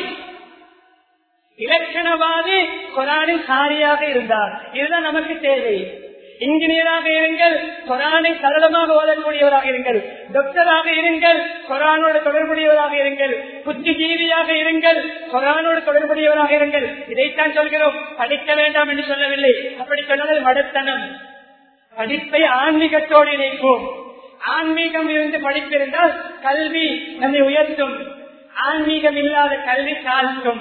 இலக்கணவாதி குரானின் காரியாக இருந்தார் இதுதான் நமக்கு தேவை இன்ஜினியராக இருங்கள் குரானை சரளமாக ஓதக்கூடியவராக இருங்கள் டாக்டராக இருங்கள் குரானோடு தொடர்புடையவராக இருங்கள் புத்திஜீவியாக இருங்கள் குரானோடு தொடர்புடையவராக இருங்கள் இதைத்தான் சொல்கிறோம் படிக்க வேண்டாம் என்று சொல்லவில்லை அப்படி சொன்னது மடத்தனம் படிப்பை ஆன்மீகத்தோடு இணைப்போம் ஆன்மீகம் இருந்து படிப்பிருந்தால் கல்வி நம்மை உயர்த்தும் ஆன்மீகம் இல்லாத கல்வி தாழ்த்தும்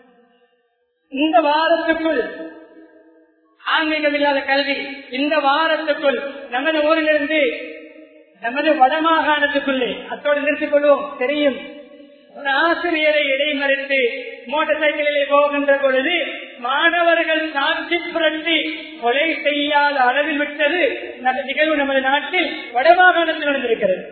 இந்த வாரத்துக்குள் ஆன்மீகம் இல்லாத கல்வி இந்த வாரத்துக்குள் நமது ஊரிலிருந்து நமது வடமாகாணத்துக்குள்ளே அத்தோடு நிறுத்திக் கொள்வோம் தெரியும் ஒரு ஆசிரியரை இடைமறித்து மோட்டார் சைக்கிளிலே போகின்ற பொழுது மாணவர்கள் சாட்சி புரட்டி கொலை செய்யாத அளவில் விட்டது அந்த நிகழ்வு நமது நாட்டில் வடமாகாணத்தில் நடந்திருக்கிறது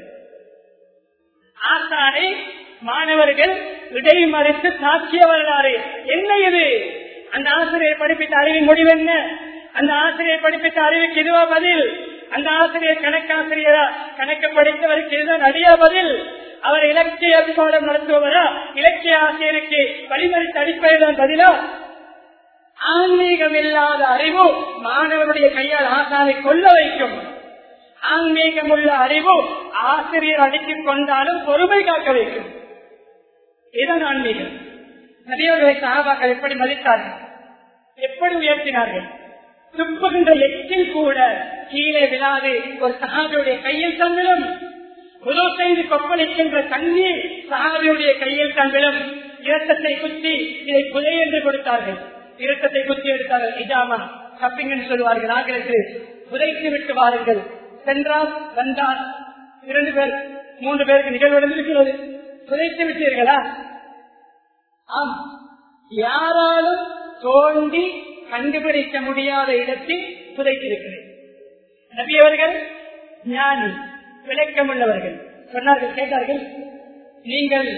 ஆசானை மாணவர்கள் இடைமறித்து சாட்சிய வரலாறு என்ன இது அந்த ஆசிரியர் படிப்பித்த அறிவின் முடிவு என்ன அந்த ஆசிரியர் படிப்பித்த அறிவுக்கு இதுவா பதில் அந்த ஆசிரியர் கணக்காசிரியரா கணக்கு படித்தவருக்கு இதுதான் அடியா பதில் அவர் இலக்கிய பாடம் நடத்துபவரா இலக்கிய ஆசிரியருக்கு வழிமறித்த அடிப்படைதான் பதிலா ஆன்மீகம் இல்லாத அறிவு மாணவருடைய கையால் ஆசானை கொல்ல வைக்கும் ஆன்மீகம் உள்ள அறிவு ஆசிரியர் அடித்துக் கொண்டாலும் பொறுமை காக்க வைக்கும் இதுதான் ஆன்மீகம் நபியவர்களை சகாபாக்கள் எப்படி மதித்தார்கள் எப்படி உயர்த்தினார்கள் துப்புகின்ற எச்சில் கூட கீழே விழாது ஒரு சகாபியுடைய கையில் தங்கிலும் முதல் செய்து கொப்பளிக்கின்ற தண்ணீர் சகாபியுடைய கையில் தங்கிலும் இரத்தத்தை குத்தி இதை புதை என்று கொடுத்தார்கள் இரத்தத்தை குத்தி எடுத்தார்கள் இஜாமா கப்பிங் என்று சொல்வார்கள் ஆங்கிலத்தில் புதைத்து விட்டு வாருங்கள் சென்றால் வந்தால் இரண்டு பேர் மூன்று பேருக்கு நிகழ்வு நடந்திருக்கிறது புதைத்து விட்டீர்களா ஆம் யாராலும் தோண்டி கண்டுபிடிக்க முடியாத இடத்தில் புதைத்திருக்கிறேன் நபியவர்கள் ஞானி விளக்கம் உள்ளவர்கள் சொன்னார்கள் கேட்டார்கள் நீங்கள்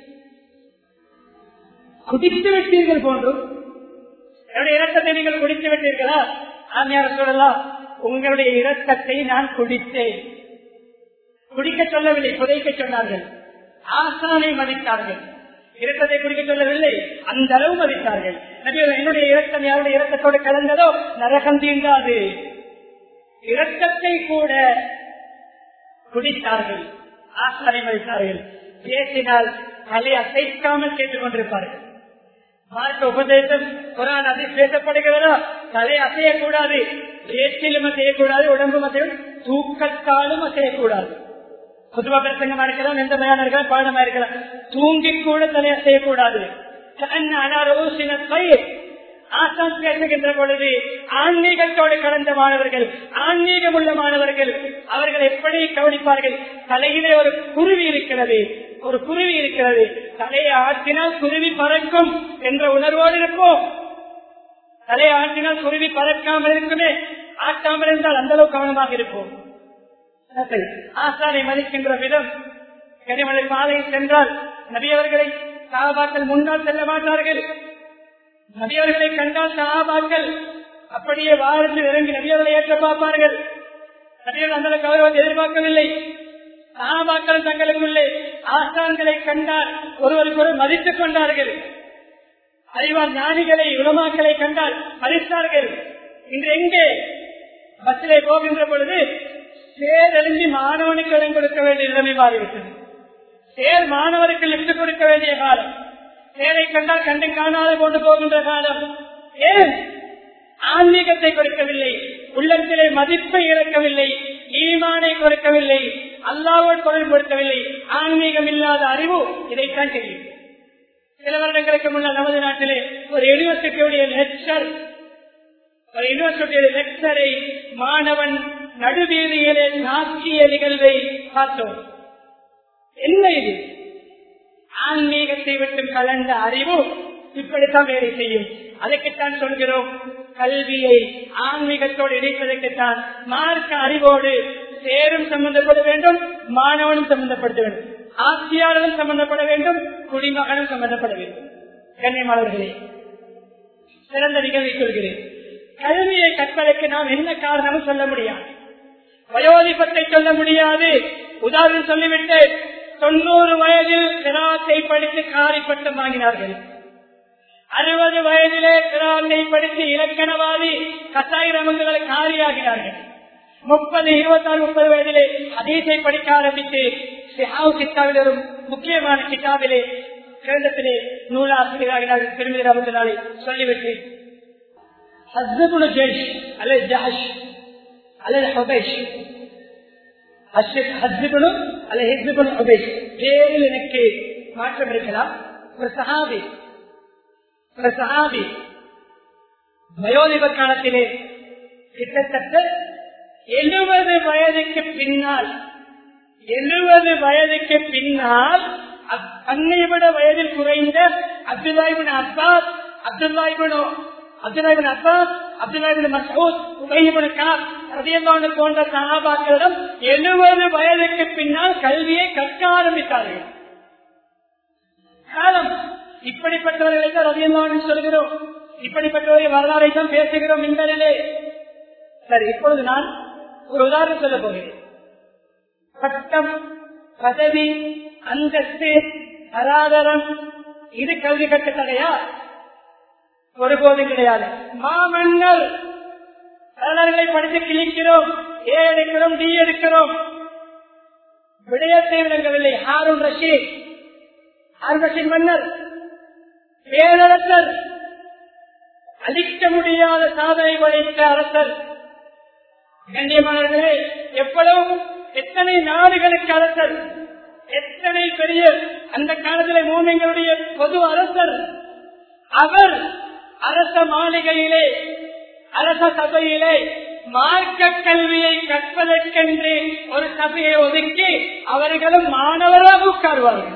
குடித்து விட்டீர்கள் போன்றும் என்னுடைய இரத்தத்தை நீங்கள் குடித்து விட்டீர்களா ஆமியார் சொல்லலாம் உங்களுடைய இரத்தத்தை நான் குடித்தேன் குடிக்க சொல்லவில்லை புதைக்க சொன்னார்கள் ஆசானை மதித்தார்கள் இரத்தத்தை குடிக்க சொல்லவில்லை அந்த அளவு மதித்தார்கள் என்னுடைய இரத்தம் யாருடைய இரத்தத்தோடு கலந்ததோ நரகம் தீண்டாது இரத்தத்தை கூட குடித்தார்கள் ஆசானை மதித்தார்கள் பேசினால் தலை அசைக்காமல் கேட்டுக் கொண்டிருப்பார்கள் மார்க்க உபதேசம் குரான் அதை பேசப்படுகிறதா தலை அசையக்கூடாது பேச்சிலும் அசையக்கூடாது உடம்பு அசையும் தூக்கத்தாலும் அசையக்கூடாது புதுவா பிரசங்கமா இருக்கலாம் எந்த பயானம் இருக்கலாம் பாடமா இருக்கலாம் தூங்கி கூட தலையை செய்யக்கூடாது ஆசான் பேசுகின்ற பொழுது ஆன்மீகத்தோடு கலந்த மாணவர்கள் ஆன்மீகம் உள்ள மாணவர்கள் அவர்கள் எப்படி கவனிப்பார்கள் தலையிலே ஒரு குருவி இருக்கிறது ஒரு குருவி இருக்கிறது தலையை ஆற்றினால் குருவி பறக்கும் என்ற உணர்வோடு இருப்போம் தலையை ஆற்றினால் குருவி பறக்காமல் இருக்குமே ஆட்டாமல் இருந்தால் அந்த அளவு கவனமாக இருப்போம் ஆசானை மதிக்கின்ற விதம் கனிமலை பாதையில் சென்றால் நபியவர்களை சகாபாக்கள் முன்னால் செல்ல மாட்டார்கள் நபியவர்களை கண்டால் சகாபாக்கள் அப்படியே வாரத்தில் இறங்கி நபியவர்களை ஏற்ற பார்ப்பார்கள் நபியர்கள் அந்த கௌரவத்தை எதிர்பார்க்கவில்லை சாபாக்கள் தங்களுக்குள்ளே ஆசான்களை கண்டால் ஒருவருக்கு ஒரு மதித்துக் கொண்டார்கள் அறிவார் ஞானிகளை உலமாக்களை கண்டால் மதித்தார்கள் இன்று எங்கே பஸ்ஸிலே போகின்ற பொழுது சேரழிஞ்சி மாணவனுக்கு இடம் கொடுக்க வேண்டிய நிலைமை மாறிவிட்டது சேர் மாணவருக்கு லிப்ட் கொடுக்க வேண்டிய காலம் சேரை கண்டால் கண்டு காணாத கொண்டு போகின்ற காலம் ஏன் ஆன்மீகத்தை கொடுக்கவில்லை உள்ளத்திலே மதிப்பை இழக்கவில்லை ஈமானை கொடுக்கவில்லை அல்லாவோடு தொடர்படுத்தவில்லை ஆன்மீகம் இல்லாத அறிவு இதைத்தான் தெரியும் சில வருடங்களுக்கு முன்னால் நமது நாட்டிலே ஒரு யூனிவர்சிட்டியுடைய லெக்சர் ஒரு யூனிவர்சிட்டியுடைய லெக்சரை மாணவன் நடுவீதியிலே நாக்கிய நிகழ்வை பார்த்தோம் என்ன இது ஆன்மீகத்தை விட்டு கலந்த அறிவு இப்படித்தான் வேலை செய்யும் அதற்குத்தான் சொல்கிறோம் கல்வியை ஆன்மீகத்தோடு இணைப்பதற்குத்தான் மார்க்க அறிவோடு சேரும் சம்பந்தப்பட வேண்டும் மாணவனும் சம்பந்தப்பட வேண்டும் ஆசியாளரும் சம்பந்தப்பட வேண்டும் குடிமகனும் சம்பந்தப்பட வேண்டும் கண்ணியமானவர்களே சிறந்த நிகழ்வை சொல்கிறேன் கல்வியை கற்பதற்கு நாம் என்ன காரணமும் சொல்ல முடியாது வயோதிபத்தை சொல்ல முடியாது உதாரணம் சொல்லிவிட்டு தொண்ணூறு வயதில் கிராத்தை படித்து காரிப்பட்டம் வாங்கினார்கள் அறுபது வயதிலே கிராத்தை படித்து இலக்கணவாதி கசாய ரமங்குகளை காரியாகினார்கள் முப்பது இருபத்தாறு முப்பது வயதிலே அதீசை படிக்க ஆரம்பித்து சிஹாவ் கித்தாவில் ஒரு முக்கியமான கித்தாவிலே கிரந்தத்திலே நூலாசிரியராகினார்கள் திருமதி ரமங்களாலே சொல்லிவிட்டு ஹஸ்புல் ஜெய்ஷ் அல்லது ஜஹஷ் அல்லது ஹபேஷ் ஹஸ்புலும் அல்லது ஹிஸ்புல் ஹபேஷ் பேரில் எனக்கு மாற்றம் இருக்கலாம் ஒரு சஹாபி ஒரு சஹாபி வயோதிப காலத்திலே கிட்டத்தட்ட எழுபது வயதுக்கு பின்னால் எழுபது வயதுக்கு பின்னால் தன்னை விட வயதில் குறைந்த Abdullah ibn Abbas Abdullah ibn Abdullah ibn Abbas Abdullah ibn Masood Ubayy ibn Kab ரதியல்லாஹு போன்ற சஹாபாக்களிடம் எழுபது வயதுக்கு பின்னால் கல்வியை கற்க ஆரம்பித்தார்கள் காலம் இப்படிப்பட்டவர்களை தான் ரதியல்லாஹு சொல்கிறோம் இப்படிப்பட்டவர்கள் வரலாறை தான் பேசுகிறோம் இந்தனிலே சரி இப்பொழுது நான் ஒரு உதாரணம் சொல்ல போகிறேன் பட்டம் பதவி அந்தஸ்து அராதரம் இது கல்வி கட்டத்தகையா ஒருபோதும் கிடையாது மாமன்னர் வரலாறுகளை படித்து கிழிக்கிறோம் ஏ எடுக்கிறோம் டி எடுக்கிறோம் விடயத்தை விளங்கவில்லை ஹாரூன் ரஷீத் ஹாரூன் ரஷீத் மன்னர் பேரரசர் அழிக்க முடியாத சாதனை படைத்த அரசர் கண்ணியமானவர்களே எவ்வளவு எத்தனை நாடுகளுக்கு அரசர் எத்தனை பெரிய அந்த காலத்தில் மூமிங்களுடைய பொது அரசர் அவர் அரச மாளிகையிலே அரச சபையிலே மார்க்க கல்வியை கற்பதற்கென்று ஒரு சபையை ஒதுக்கி அவர்களும் மாணவராக உட்காருவார்கள்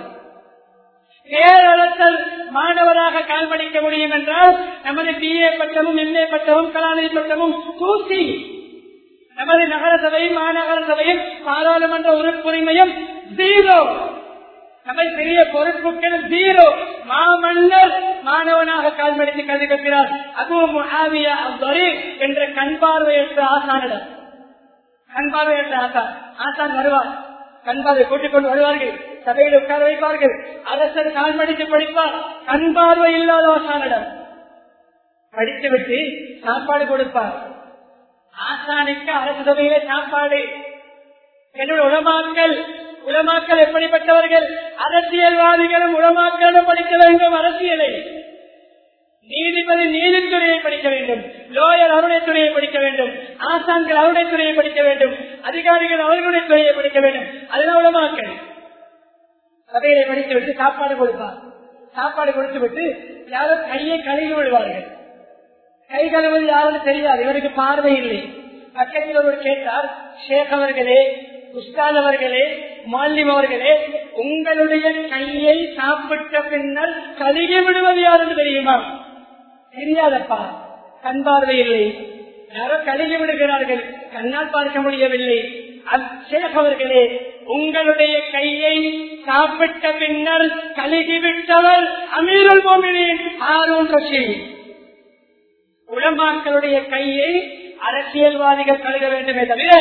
பேரரசர் மாணவராக கால்படிக்க முடியும் என்றால் நமது பிஏ பட்டமும் எம்ஏ பட்டமும் கலாநிதி பட்டமும் தூசி நமது நகர சபையும் மாநகர சபையும் பாராளுமன்ற உறுப்புரிமையும் ஜீரோ நமது பெரிய பொறுப்புகள் ஜீரோ மாமன்னர் மாணவனாக கால்மடித்து கல்வி கற்கிறார் அபு முஹாவியா அப்துரி என்ற கண் பார்வையற்ற ஆசானிடம் கண் பார்வையற்ற ஆசான் ஆசான் வருவார் கண் பார்வை கூட்டிக் கொண்டு வருவார்கள் சபையில் உட்கார வைப்பார்கள் அரசர் கால்மடித்து படிப்பார் கண் பார்வை இல்லாத ஆசானிடம் படித்துவிட்டு சாப்பாடு கொடுப்பார் ஆசானுக்கு அரசு சபையிலே சாப்பாடு என்னுடைய உலமாக்கள் உலமாக்கள் எப்படிப்பட்டவர்கள் அரசியல்வாதிகளும் உலமாக்களும் படிக்க வேண்டும் அரசியலை நீதிபதி நீதித்துறையை படிக்க வேண்டும் லோயர் அவருடைய துறையை படிக்க வேண்டும் ஆசான்கள் அவருடைய துறையை படிக்க வேண்டும் அதிகாரிகள் அவர்களுடைய துறையை படிக்க வேண்டும் அதுதான் உலமாக்கள் சபையிலே படித்து விட்டு சாப்பாடு கொடுப்பார் சாப்பாடு கொடுத்து விட்டு யாரும் கையை கழுவி விடுவார்கள் கை கழுவது யாருன்னு தெரியாது இவருக்கு பார்வை இல்லை பக்கத்தில் ஒருவர் கேட்டார் ஷேக் அவர்களே உஸ்தாத் அவர்களே மாலிம் அவர்களே உங்களுடைய கையை சாப்பிட்ட பின்னர் கழுகி விடுவது யாருன்னு தெரியுமா தெரியாதப்பா கண் பார்வை இல்லை யாரோ கழுகி விடுகிறார்கள் கண்ணால் பார்க்க முடியவில்லை ஷேக் அவர்களே உங்களுடைய கையை சாப்பிட்ட பின்னர் கழுகி விட்டவர் அமீருல் மோமினின் ஆரோன் ரஷீத் உலமாக்களுடைய கையை அரசியல்வாதிகள் கழுக வேண்டுமே தவிர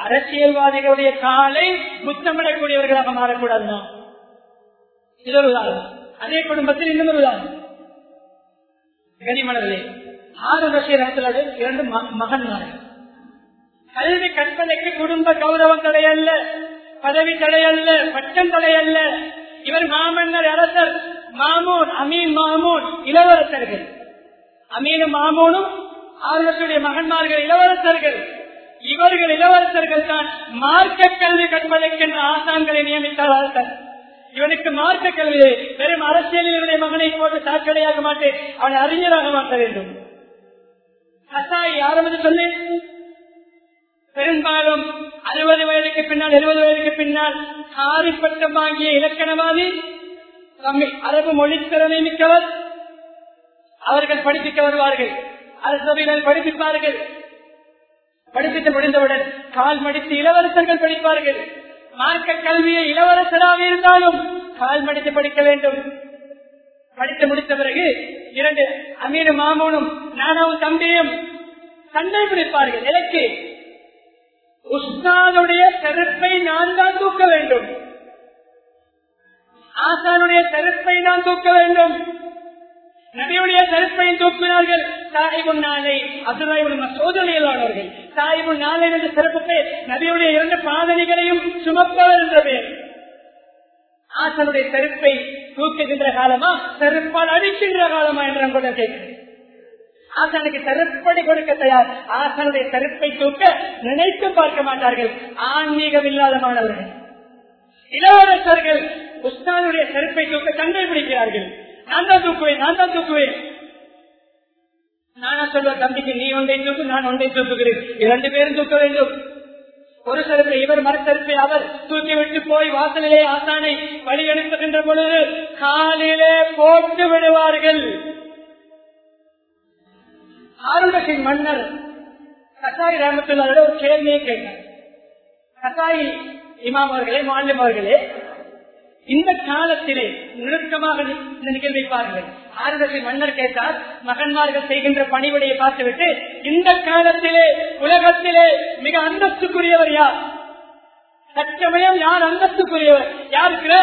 அரசியல்வாதிகளுடைய காலை முத்தமிடக்கூடியவர்களாக மாறக்கூடாது நாம் இது ஒரு உதாரணம் அதே குடும்பத்தில் இன்னும் ஒரு உதாரணம் கனிமணர்களே ஆறு ரசிகர்களோடு இரண்டு ம- மகன்மார்கள் கல்வி கற்பனைக்கு குடும்ப கௌரவம் தடையல்ல பதவி தடையல்ல பட்டம் தடையல்ல இவர் மாமன்னர் அரசர் மாமூன் அமீன் மாமூன் இளவரசர்கள் அமீனும் மாமூனும் ஆறுடைய மகன்மார்கள் இளவரசர்கள் இவர்கள் இளவரசர்கள் தான் மார்க்க கல்வி கற்பதற்கென்ற ஆசான்களை நியமித்தார் அரசர் இவனுக்கு மார்க்க கல்வி வெறும் அரசியலில் இவருடைய மகனை போட்டு சாக்கடையாக மாட்டேன் அவனை அறிஞராக மாற்ற வேண்டும் கசாய் ஆரம்பித்து சொன்னேன் பெரும்பாலும் அறுபது வயதுக்கு பின்னால் எழுபது வயதுக்கு பின்னால் காரி பட்டம் வாங்கிய இலக்கணவாதி தமிழ் அரபு மொழி திறமை மிக்கவர் அவர்கள் படிப்பிக்க வருவார்கள் அரசவையில் படிப்பிப்பார்கள் படிப்பித்து முடிந்தவுடன் கால் மடித்து இளவரசர்கள் படிப்பார்கள் மார்க்க கல்வியை இளவரசராக இருந்தாலும் கால் மடித்து படிக்க வேண்டும் படித்து முடித்த பிறகு இரண்டு அமீர் மாமூனும் நானும் தம்பியும் சண்டை பிடிப்பார்கள் எனக்கு உஸ்தானுடைய செருப்பை நான் தான் தூக்க வேண்டும் ஆசானுடைய செருப்பை நான் தூக்க வேண்டும் நபியுடைய செருப்பை தூக்கினார்கள் சாஹிபுன் நாளை அசுராயுடைய சோதனையிலானவர்கள் சாஹிபுன் நாளை என்ற சிறப்பு பேர் நபியுடைய இரண்டு பாதனைகளையும் சுமப்பவர் என்ற பேர் ஆசனுடைய செருப்பை தூக்குகின்ற காலமா செருப்பால் அடிக்கின்ற காலமா என்று கூட கேட்கிறேன் ஆசனுக்கு செருப்படி கொடுக்க தயார் ஆசனுடைய செருப்பை தூக்க நினைத்து பார்க்க மாட்டார்கள் ஆன்மீகம் இல்லாத மாணவர்கள் இளவரசர்கள் உஸ்தானுடைய செருப்பை தூக்க சண்டை பிடிக்கிறார்கள் நான் தான் தூக்குவேன் நான் தான் தூக்குவேன் நானா சொல்வேன் தம்பிக்கு நீ ஒன்றை தூக்கு நான் ஒன்றை தூக்குகிறேன் இரண்டு பேரும் தூக்க வேண்டும் ஒரு செருப்பை இவர் மறுத்தருப்பை அவர் தூக்கி விட்டு போய் வாசலிலே ஆசானை வழி அனுப்புகின்ற பொழுது காலிலே போட்டு விடுவார்கள் ஆருடத்தின் மன்னர் கசாய் ராமத்துள்ளாரோட ஒரு கேள்வியை கேட்டார் கசாய் இமாம் அவர்களே மாநிலம் அவர்களே இந்த காலத்திலே நுணுக்கமாக இந்த நிகழ்வை பாருங்கள் ஆறுதலில் மன்னர் கேட்டார் மகன்மார்கள் செய்கின்ற பணிவிடையை பார்த்துவிட்டு இந்த காலத்திலே உலகத்திலே மிக அந்தஸ்துக்குரியவர் யார் தற்சமயம் யார் அந்தஸ்துக்குரியவர் யாருக்கு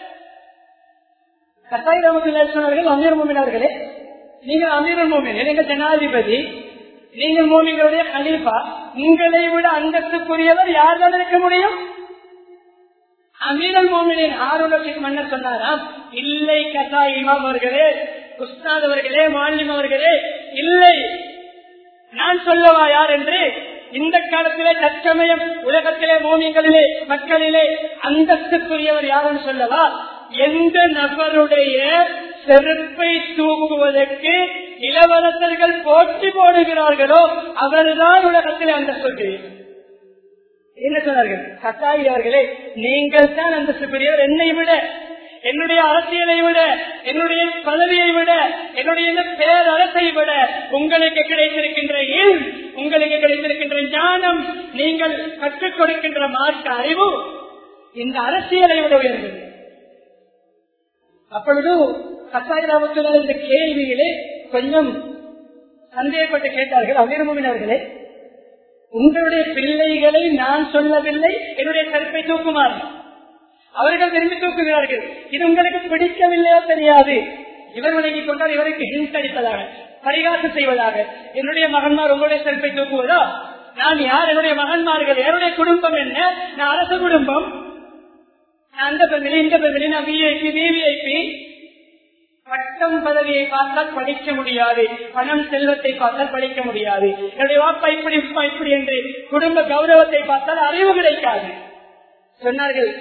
கசாய் ராமத்துள்ளார்கள் அமீர் மோமினார்களே நீங்கள் அமீர் மோமின் நீங்க ஜனாதிபதி நீங்கள் மோமிங்களுடைய கலீஃபா உங்களை விட அந்தஸ்துக்குரியவர் யார் தான் இருக்க முடியும் அமீரல் மோமினின் ஆரோக்கிய மன்னர் சொன்னாராம் இல்லை கசா இமாம் அவர்களே உஸ்தாத் அவர்களே மாலிம் அவர்களே இல்லை நான் சொல்லவா யார் என்று இந்த காலத்திலே தற்சமயம் உலகத்திலே மோமியங்களிலே மக்களிலே அந்தஸ்துக்குரியவர் யாருன்னு சொல்லவா எந்த நபருடைய செருப்பை தூக்குவதற்கு இளவரசர்கள் போட்டி போடுகிறார்களோ அவர்தான் உலகத்திலே அந்தஸ்துக்குரியவர் என்ன சொன்னார்கள் கட்டாயி அவர்களே நீங்கள் தான் அந்த சுப்பீரியர் என்னை விட என்னுடைய அரசியலை விட என்னுடைய பதவியை விட என்னுடைய இந்த பேரரசை விட உங்களுக்கு கிடைத்திருக்கின்ற இல் உங்களுக்கு கிடைத்திருக்கின்ற ஞானம் நீங்கள் கற்றுக் கொடுக்கின்ற மார்க்க அறிவு இந்த அரசியலை விட உயர்ந்தது அப்பொழுது கசாயிராமத்துள்ள இந்த கேள்வியிலே கொஞ்சம் சந்தேகப்பட்டு கேட்டார்கள் அமீர்மோமின் அவர்களே உங்களுடைய பிள்ளைகளை நான் சொல்லவில்லை என்னுடைய கருப்பை தூக்குமாறு அவர்கள் விரும்பி தூக்குகிறார்கள் இது உங்களுக்கு பிடிக்கவில்லையோ தெரியாது இவர் வழங்கிக் கொண்டால் இவருக்கு ஹின்ஸ் அடிப்பதாக பரிகாசம் செய்வதாக என்னுடைய மகன்மார் உங்களுடைய செல்பை தூக்குவதா நான் யார் என்னுடைய மகன்மார்கள் என்னுடைய குடும்பம் என்ன நான் அரசு குடும்பம் நான் அந்த பெருமிலி இந்த பெருமிலி நான் விஐபி விவிஐபி பட்டம் பதவியை பார்த்தால் படிக்க முடியாது பணம் செல்வத்தை பார்த்தால் படிக்க முடியாது என்னுடைய வாப்பா இப்படி உப்பா இப்படி என்று குடும்ப கௌரவத்தை பார்த்தால் அறிவு கிடைக்காது சொன்னார்கள்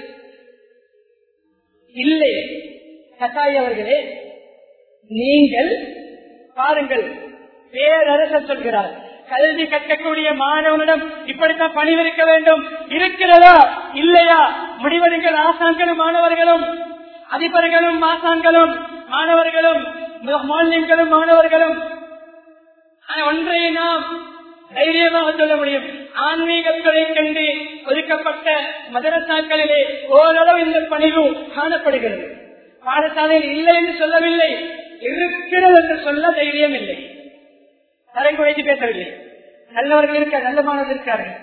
இல்லை கட்டாய் அவர்களே நீங்கள் பாருங்கள் பேரரசர் சொல்கிறார் கல்வி கற்கக்கூடிய மாணவனிடம் இப்படித்தான் பணிவிருக்க வேண்டும் இருக்கிறதா இல்லையா முடிவெடுங்கள் ஆசான்களும் மாணவர்களும் அதிபர்களும் மாசான்களும் மாணவர்களும் மாநிலங்களும் மாணவர்களும் ஒன்றை நாம் தைரியமாக சொல்ல முடியும் ஆன்மீகத்துறை கண்டு ஒதுக்கப்பட்ட மதரசாக்களிலே ஓரளவு இந்த பணிவு காணப்படுகிறது பாடசாலையில் இல்லை என்று சொல்லவில்லை இருக்கிறது என்று சொல்ல தைரியம் இல்லை தரங்குழைத்து பேசவில்லை நல்லவர்கள் இருக்க நல்ல மாணவர்கள் இருக்கார்கள்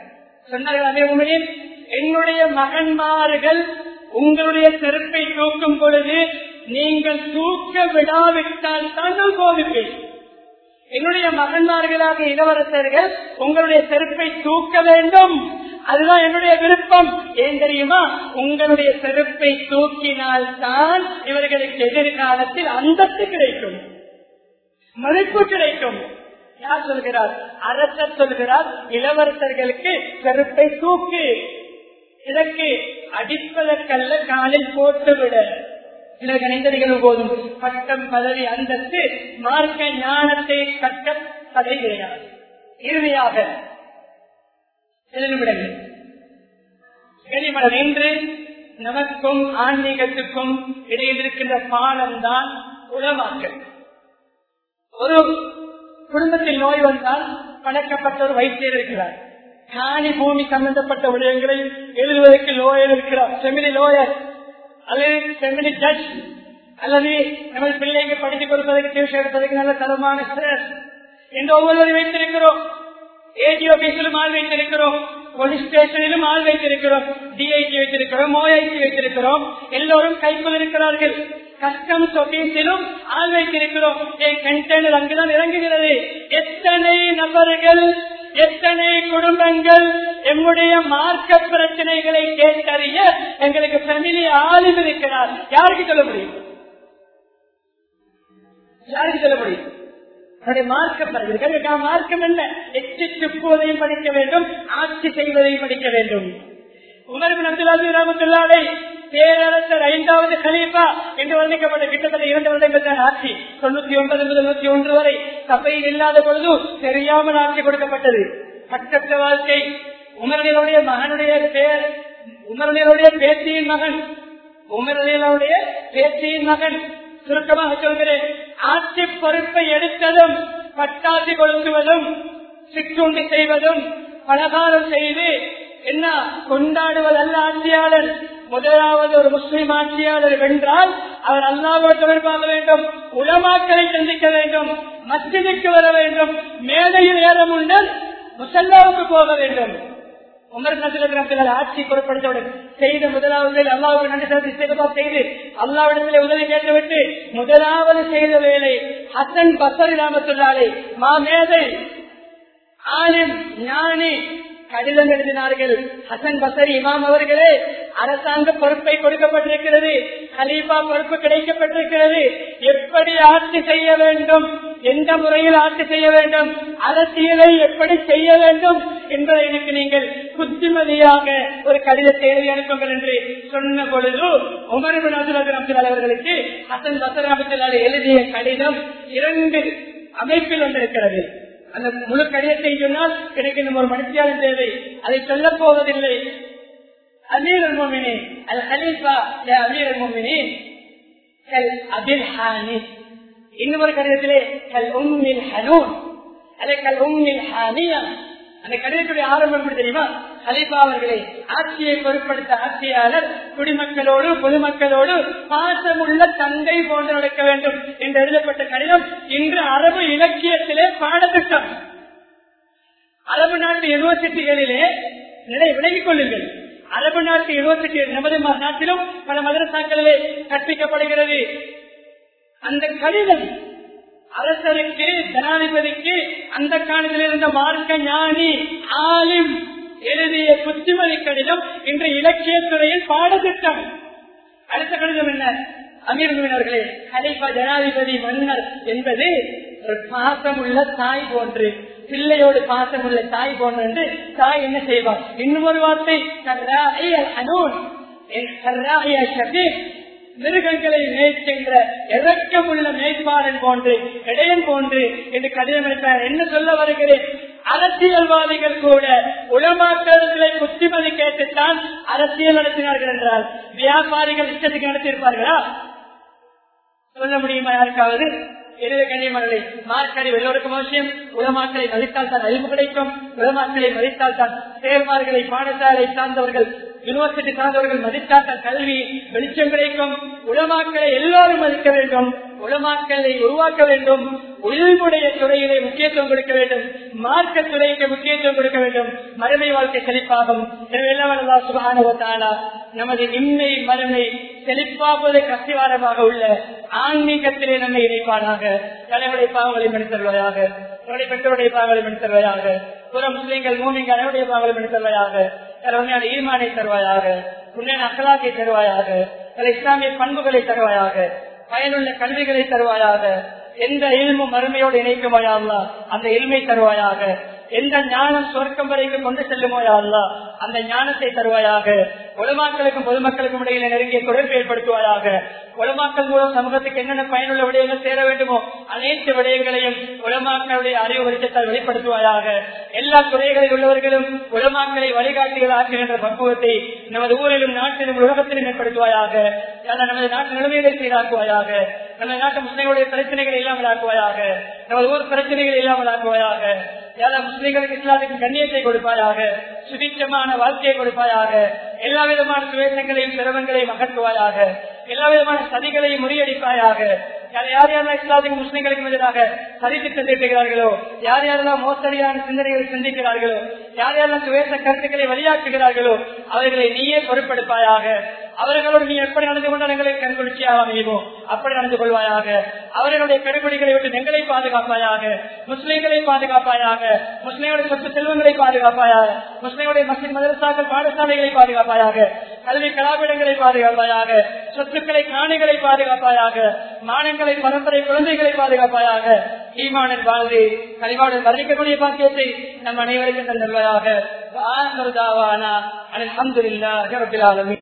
சொன்னார்கள் அதே என்னுடைய மகன்மார்கள் உங்களுடைய செருப்பை தூக்கும் பொழுது நீங்கள் தூக்க விடாவிட்டால் தான் நான் கோபிப்பேன் என்னுடைய மகன்மார்களாக இளவரசர்கள் உங்களுடைய செருப்பை தூக்க வேண்டும் அதுதான் என்னுடைய விருப்பம் ஏன் தெரியுமா உங்களுடைய செருப்பை தூக்கினால் தான் இவர்களுக்கு எதிர்காலத்தில் அந்தத்து கிடைக்கும் மதிப்பு கிடைக்கும் யார் சொல்கிறார் அரசர் சொல்கிறார் இளவரசர்களுக்கு செருப்பை தூக்கு இதற்கு அடிப்பதற்கல்ல காலில் போட்டுவிட சில நினைந்தடிகள் போதும் பட்டம் பதவி அந்தஸ்து மார்க்க ஞானத்தை கட்ட பதவி கிடையாது இறுதியாக சில நிமிடங்கள் கனிமலர் இன்று நமக்கும் ஆன்மீகத்துக்கும் இடையில் இருக்கின்ற பாலம் தான் உளமாக்கல் ஒரு குடும்பத்தில் நோய் வந்தால் பழக்கப்பட்ட ஒரு வைத்தியர் இருக்கிறார் காணி பூமி சம்பந்தப்பட்ட விடயங்களை எழுதுவதற்கு லோயர் இருக்கிறார் செமிலி லோயர் அல்லது செமிலி ஜட்ஜ் அல்லது நமது பிள்ளைங்க படித்துக் கொடுப்பதற்கு டியூஷன் எடுப்பதற்கு நல்ல தரமான சார் என்று ஒவ்வொருவரும் வைத்திருக்கிறோம் ஏஜி ஆபீஸிலும் ஆள் வைத்திருக்கிறோம் போலீஸ் ஸ்டேஷனிலும் ஆள் வைத்திருக்கிறோம் டிஐஜி வைத்திருக்கிறோம் ஓஐசி வைத்திருக்கிறோம் எல்லோரும் கைக்குள் இருக்கிறார்கள் கஸ்டம்ஸ் ஆபீஸிலும் ஆள் வைத்திருக்கிறோம் என் கண்டெய்னர் அங்குதான் இறங்குகிறது எத்தனை நபர்கள் எத்தனை குடும்பங்கள் எம்முடைய மார்க்க பிரச்சனைகளை கேட்டறிய எங்களுக்கு ஃபேமிலி ஆளும் இருக்கிறார் யாருக்கு சொல்ல முடியும் யாருக்கு சொல்ல முடியும் மார்க்கம் மார்க்கம் என்ன எச்சு துப்புவதையும் படிக்க வேண்டும் ஆட்சி செய்வதையும் படிக்க வேண்டும் உமர்பின் அப்துல்லாஹி ரஹமத்துல்லாவை பேரரசர் ஐந்தாவது கலீஃபா என்று வர்ணிக்கப்பட்ட கிட்டத்தட்ட இரண்டு வருடங்கள் தான் ஆட்சி தொண்ணூத்தி ஒன்பது முதல் நூத்தி ஒன்று வரை சபையில் இல்லாத பொழுது தெரியாமல் ஆட்சி கொடுக்கப்பட்டது கட்டற்ற வாழ்க்கை உமரனியருடைய மகனுடைய பேர் உமரனியருடைய பேத்தியின் மகன் உமரனியருடைய பேத்தியின் மகன் சுருக்கமாக சொல்கிறேன் ஆட்சி பொறுப்பை எடுத்ததும் பட்டாசி கொளுத்துவதும் சிற்றுண்டி செய்வதும் பலகாரம் செய்து என்ன கொண்டாடுவதல்ல ஆட்சியாளர் முதலாவது ஒரு முஸ்லிம் ஆட்சியாளர் வென்றால் அவர் அல்லாவோடு தொடர்பாக வேண்டும் உலமாக்களை சந்திக்க வேண்டும் மஸ்ஜிதுக்கு வர வேண்டும் மேடையில் ஏற முன்னர் முசல்லாவுக்கு போக வேண்டும் உமர் நசரத்தில் ஆட்சி பொருட்படுத்தவுடன் செய்த முதலாவது அல்லாவுக்கு நன்றி செலுத்தி இஸ்திக்பார் செய்து அல்லாவிடத்திலே உதவி கேட்டுவிட்டு முதலாவது செய்த வேலை ஹசன் பசரி ராமத்துள்ளாலே மாமேதை ஆலிம் ஞானி கடிதம் எழுதினார்கள் ஹசன் பசரி இமாம் அவர்களே அரசாங்க பொறுப்பை கொடுக்கப்பட்டிருக்கிறது ஹலீஃபா பொறுப்பு கிடைக்கப்பட்டிருக்கிறது எப்படி ஆட்சி செய்ய வேண்டும் எந்த முறையில் ஆட்சி செய்ய வேண்டும் அரசியலை எப்படி செய்ய வேண்டும் என்பதை எனக்கு நீங்கள் புத்திமதியாக ஒரு கடிதத்தை எழுதி அனுப்புங்கள் என்று சொன்ன பொழுது உமர்பின் அப்துல் அவர்களுக்கு ஹசன் பசர் அப்துல்லாலை எழுதிய கடிதம் இரண்டு அமைப்பில் வந்திருக்கிறது அந்த முழு கடிதத்தை சொன்னால் எனக்கு இன்னும் ஒரு மனுஷியாலும் தேவை அதை சொல்ல போவதில்லை அமீர் மோமினி அல் ஹலீஃபா அமீர் மோமினி கல் அபில் ஹானி இன்னும் ஒரு கடிதத்திலே கல் உம்மில் ஹனூன் அதை கல் உம்மில் ஹானியா அந்த கடிதத்துடைய ஆரம்பம் எப்படி தெரியுமா ஹலீஃபா அவர்களை ஆட்சியை பொருட்படுத்த ஆட்சியாளர் குடிமக்களோடு பொதுமக்களோடு பாசமுள்ள தந்தை போன்று நடக்க வேண்டும் என்று எழுதப்பட்ட கடிதம் இன்று அரபு இலக்கியத்திலே பாடத்திட்டம் அரபு நாட்டு யூனிவர்சிட்டிகளிலே நிலை விலகிக் கொள்ளுங்கள் அரபு நாட்டு யூனிவர்சிட்டி நமது நாட்டிலும் பல மதரசாக்களிலே கற்பிக்கப்படுகிறது அந்த கடிதம் அரசருக்கு ஜனாதிபதிக்கு அந்த காலத்தில் இருந்த மார்க்க ஞானி ஆலிம் எழுதிய புத்திமதி கடிதம் இன்று இலக்கியத்துறையில் பாடத்திட்டம் அடுத்த கடிதம் என்ன அமீர்வர்களே கலைப்பா ஜனாதிபதி மன்னர் என்பது ஒரு பாசமுள்ள தாய் போன்று பிள்ளையோடு பாசமுள்ள தாய் போன்று என்று தாய் என்ன செய்வார் இன்னும் ஒரு வார்த்தை மிருகங்களை மேய்க்கின்ற இறக்கமுள்ள மேய்ப்பாளன் போன்று இடையன் போன்று என்று கடிதம் எடுத்தார் என்ன சொல்ல வருகிறேன் அரசியல்வாதிகள் கூட உளமாக்கல்களை புத்திமதி கேட்டுத்தான் அரசியல் நடத்தினார்கள் என்றால் வியாபாரிகள் இஷ்டத்துக்கு நடத்தியிருப்பார்களா சொல்ல முடியுமா யாருக்காவது எனவே கண்ணியமர்களே மார்க்கறிவு எல்லோருக்கும் அவசியம் உலமாக்களை மதித்தால் தான் அறிவு கிடைக்கும் உலமாக்களை மதித்தால் தான் செயல்மார்களை பாடசாலை சார்ந்தவர்கள் யூனிவர்சிட்டி சார்ந்தவர்கள் மதித்தாட்ட கல்வி வெளிச்சம் கிடைக்கும் உலமாக்களை எல்லாரும் மதிக்க வேண்டும் உலமாக்களை உருவாக்க வேண்டும் உயிர்முடைய துறையிலே முக்கியத்துவம் கொடுக்க வேண்டும் மார்க்க துறைக்கு முக்கியத்துவம் கொடுக்க வேண்டும் மறுமை வாழ்க்கை செழிப்பாகும் எனவே எல்லாம் சுகானுவத்தாலா நமது இன்மை மறுமை செழிப்பாவது கசிவாரமாக உள்ள ஆன்மீகத்திலே நம்மை இணைப்பானாக தலைவருடைய பாவங்களை மனிதர்களாக என்னுடைய பெற்றோருடைய பாவங்களை மனிதர்களாக புற முஸ்லீம்கள் மூமிங்க அனைவருடைய பாவங்களை மனிதர்களாக உண்மையான ஈமானை தருவாயாக உண்மையான அகலாக்கை தருவாயாக பல இஸ்லாமிய பண்புகளை தருவாயாக பயனுள்ள கல்விகளை தருவாயாக எந்த இல்மும் மறுமையோடு இணைக்குமாயா அந்த இல்மை தருவாயாக எந்த ஞானம் சொர்க்கம் வரைக்கும் கொண்டு செல்லுமோயா அல்லா அந்த ஞானத்தை தருவாயாக உலமாக்களுக்கும் பொதுமக்களுக்கும் இடையில நெருங்கிய தொடர்பு ஏற்படுத்துவாயாக உலமாக்கள் மூலம் சமூகத்துக்கு என்னென்ன பயனுள்ள விடயங்கள் சேர வேண்டுமோ அனைத்து விடயங்களையும் உலமாக்களுடைய அறிவு வெளிச்சத்தால் வெளிப்படுத்துவாயாக எல்லா துறைகளில் உள்ளவர்களும் உலமாக்களை வழிகாட்டிகள் ஆக்குகின்ற பக்குவத்தை நமது ஊரிலும் நாட்டிலும் உலகத்திலும் ஏற்படுத்துவாயாக நமது நாட்டு நிலைமைகளை சீராக்குவாயாக நமது நாட்டு முஸ்லிம்களுடைய பிரச்சனைகளை இல்லாமல் ஆக்குவாயாக நமது ஊர் பிரச்சனைகளை இல்லாமல் ஆக்குவாயாக எல்லா முஸ்லிம்களுக்கு இஸ்லாத்துக்கு கண்ணியத்தை கொடுப்பாயாக சுபிச்சமான வாழ்க்கையை கொடுப்பாயாக எல்லா விதமான சுவேசங்களையும் சிரமங்களையும் அகற்றுவாயாக எல்லா விதமான சதிகளையும் முறியடிப்பாயாக யார் யாரெல்லாம் இஸ்லாத்துக்கு முஸ்லிம்களுக்கு எதிராக சரித்து சிந்திக்கிறார்களோ யார் யாரெல்லாம் மோசடியான சிந்தனைகளை சிந்திக்கிறார்களோ யார் யாரெல்லாம் சுவேச கருத்துக்களை வழியாக்குகிறார்களோ அவர்களை நீயே பொறுப்பெடுப்பாயாக அவர்களோடு நீ எப்படி நடந்து கொண்டால் எங்களுக்கு கண்குளிர்ச்சியாக அமையுமோ அப்படி நடந்து கொள்வாயாக அவர்களுடைய கெடுபிடிகளை விட்டு எங்களை பாதுகாப்பாயாக முஸ்லீம்களை பாதுகாப்பாயாக முஸ்லீம்களுடைய சொத்து செல்வங்களை பாதுகாப்பாயாக முஸ்லீம்களுடைய மஸ்லிம் மதரசாக்கள் பாடசாலைகளை பாதுகாப்பாயாக கல்வி கலாபிடங்களை பாதுகாப்பாயாக சொத்துக்களை காணிகளை பாதுகாப்பாயாக மானங்களை பரம்பரை குழந்தைகளை பாதுகாப்பாயாக ஈமானின் வாழ்ந்து கலிமாடன் வர்ணிக்கக்கூடிய பாக்கியத்தை நம் அனைவருக்கும் தந்தல்வாயாக அலமதுல்லா ரபில் ஆலமி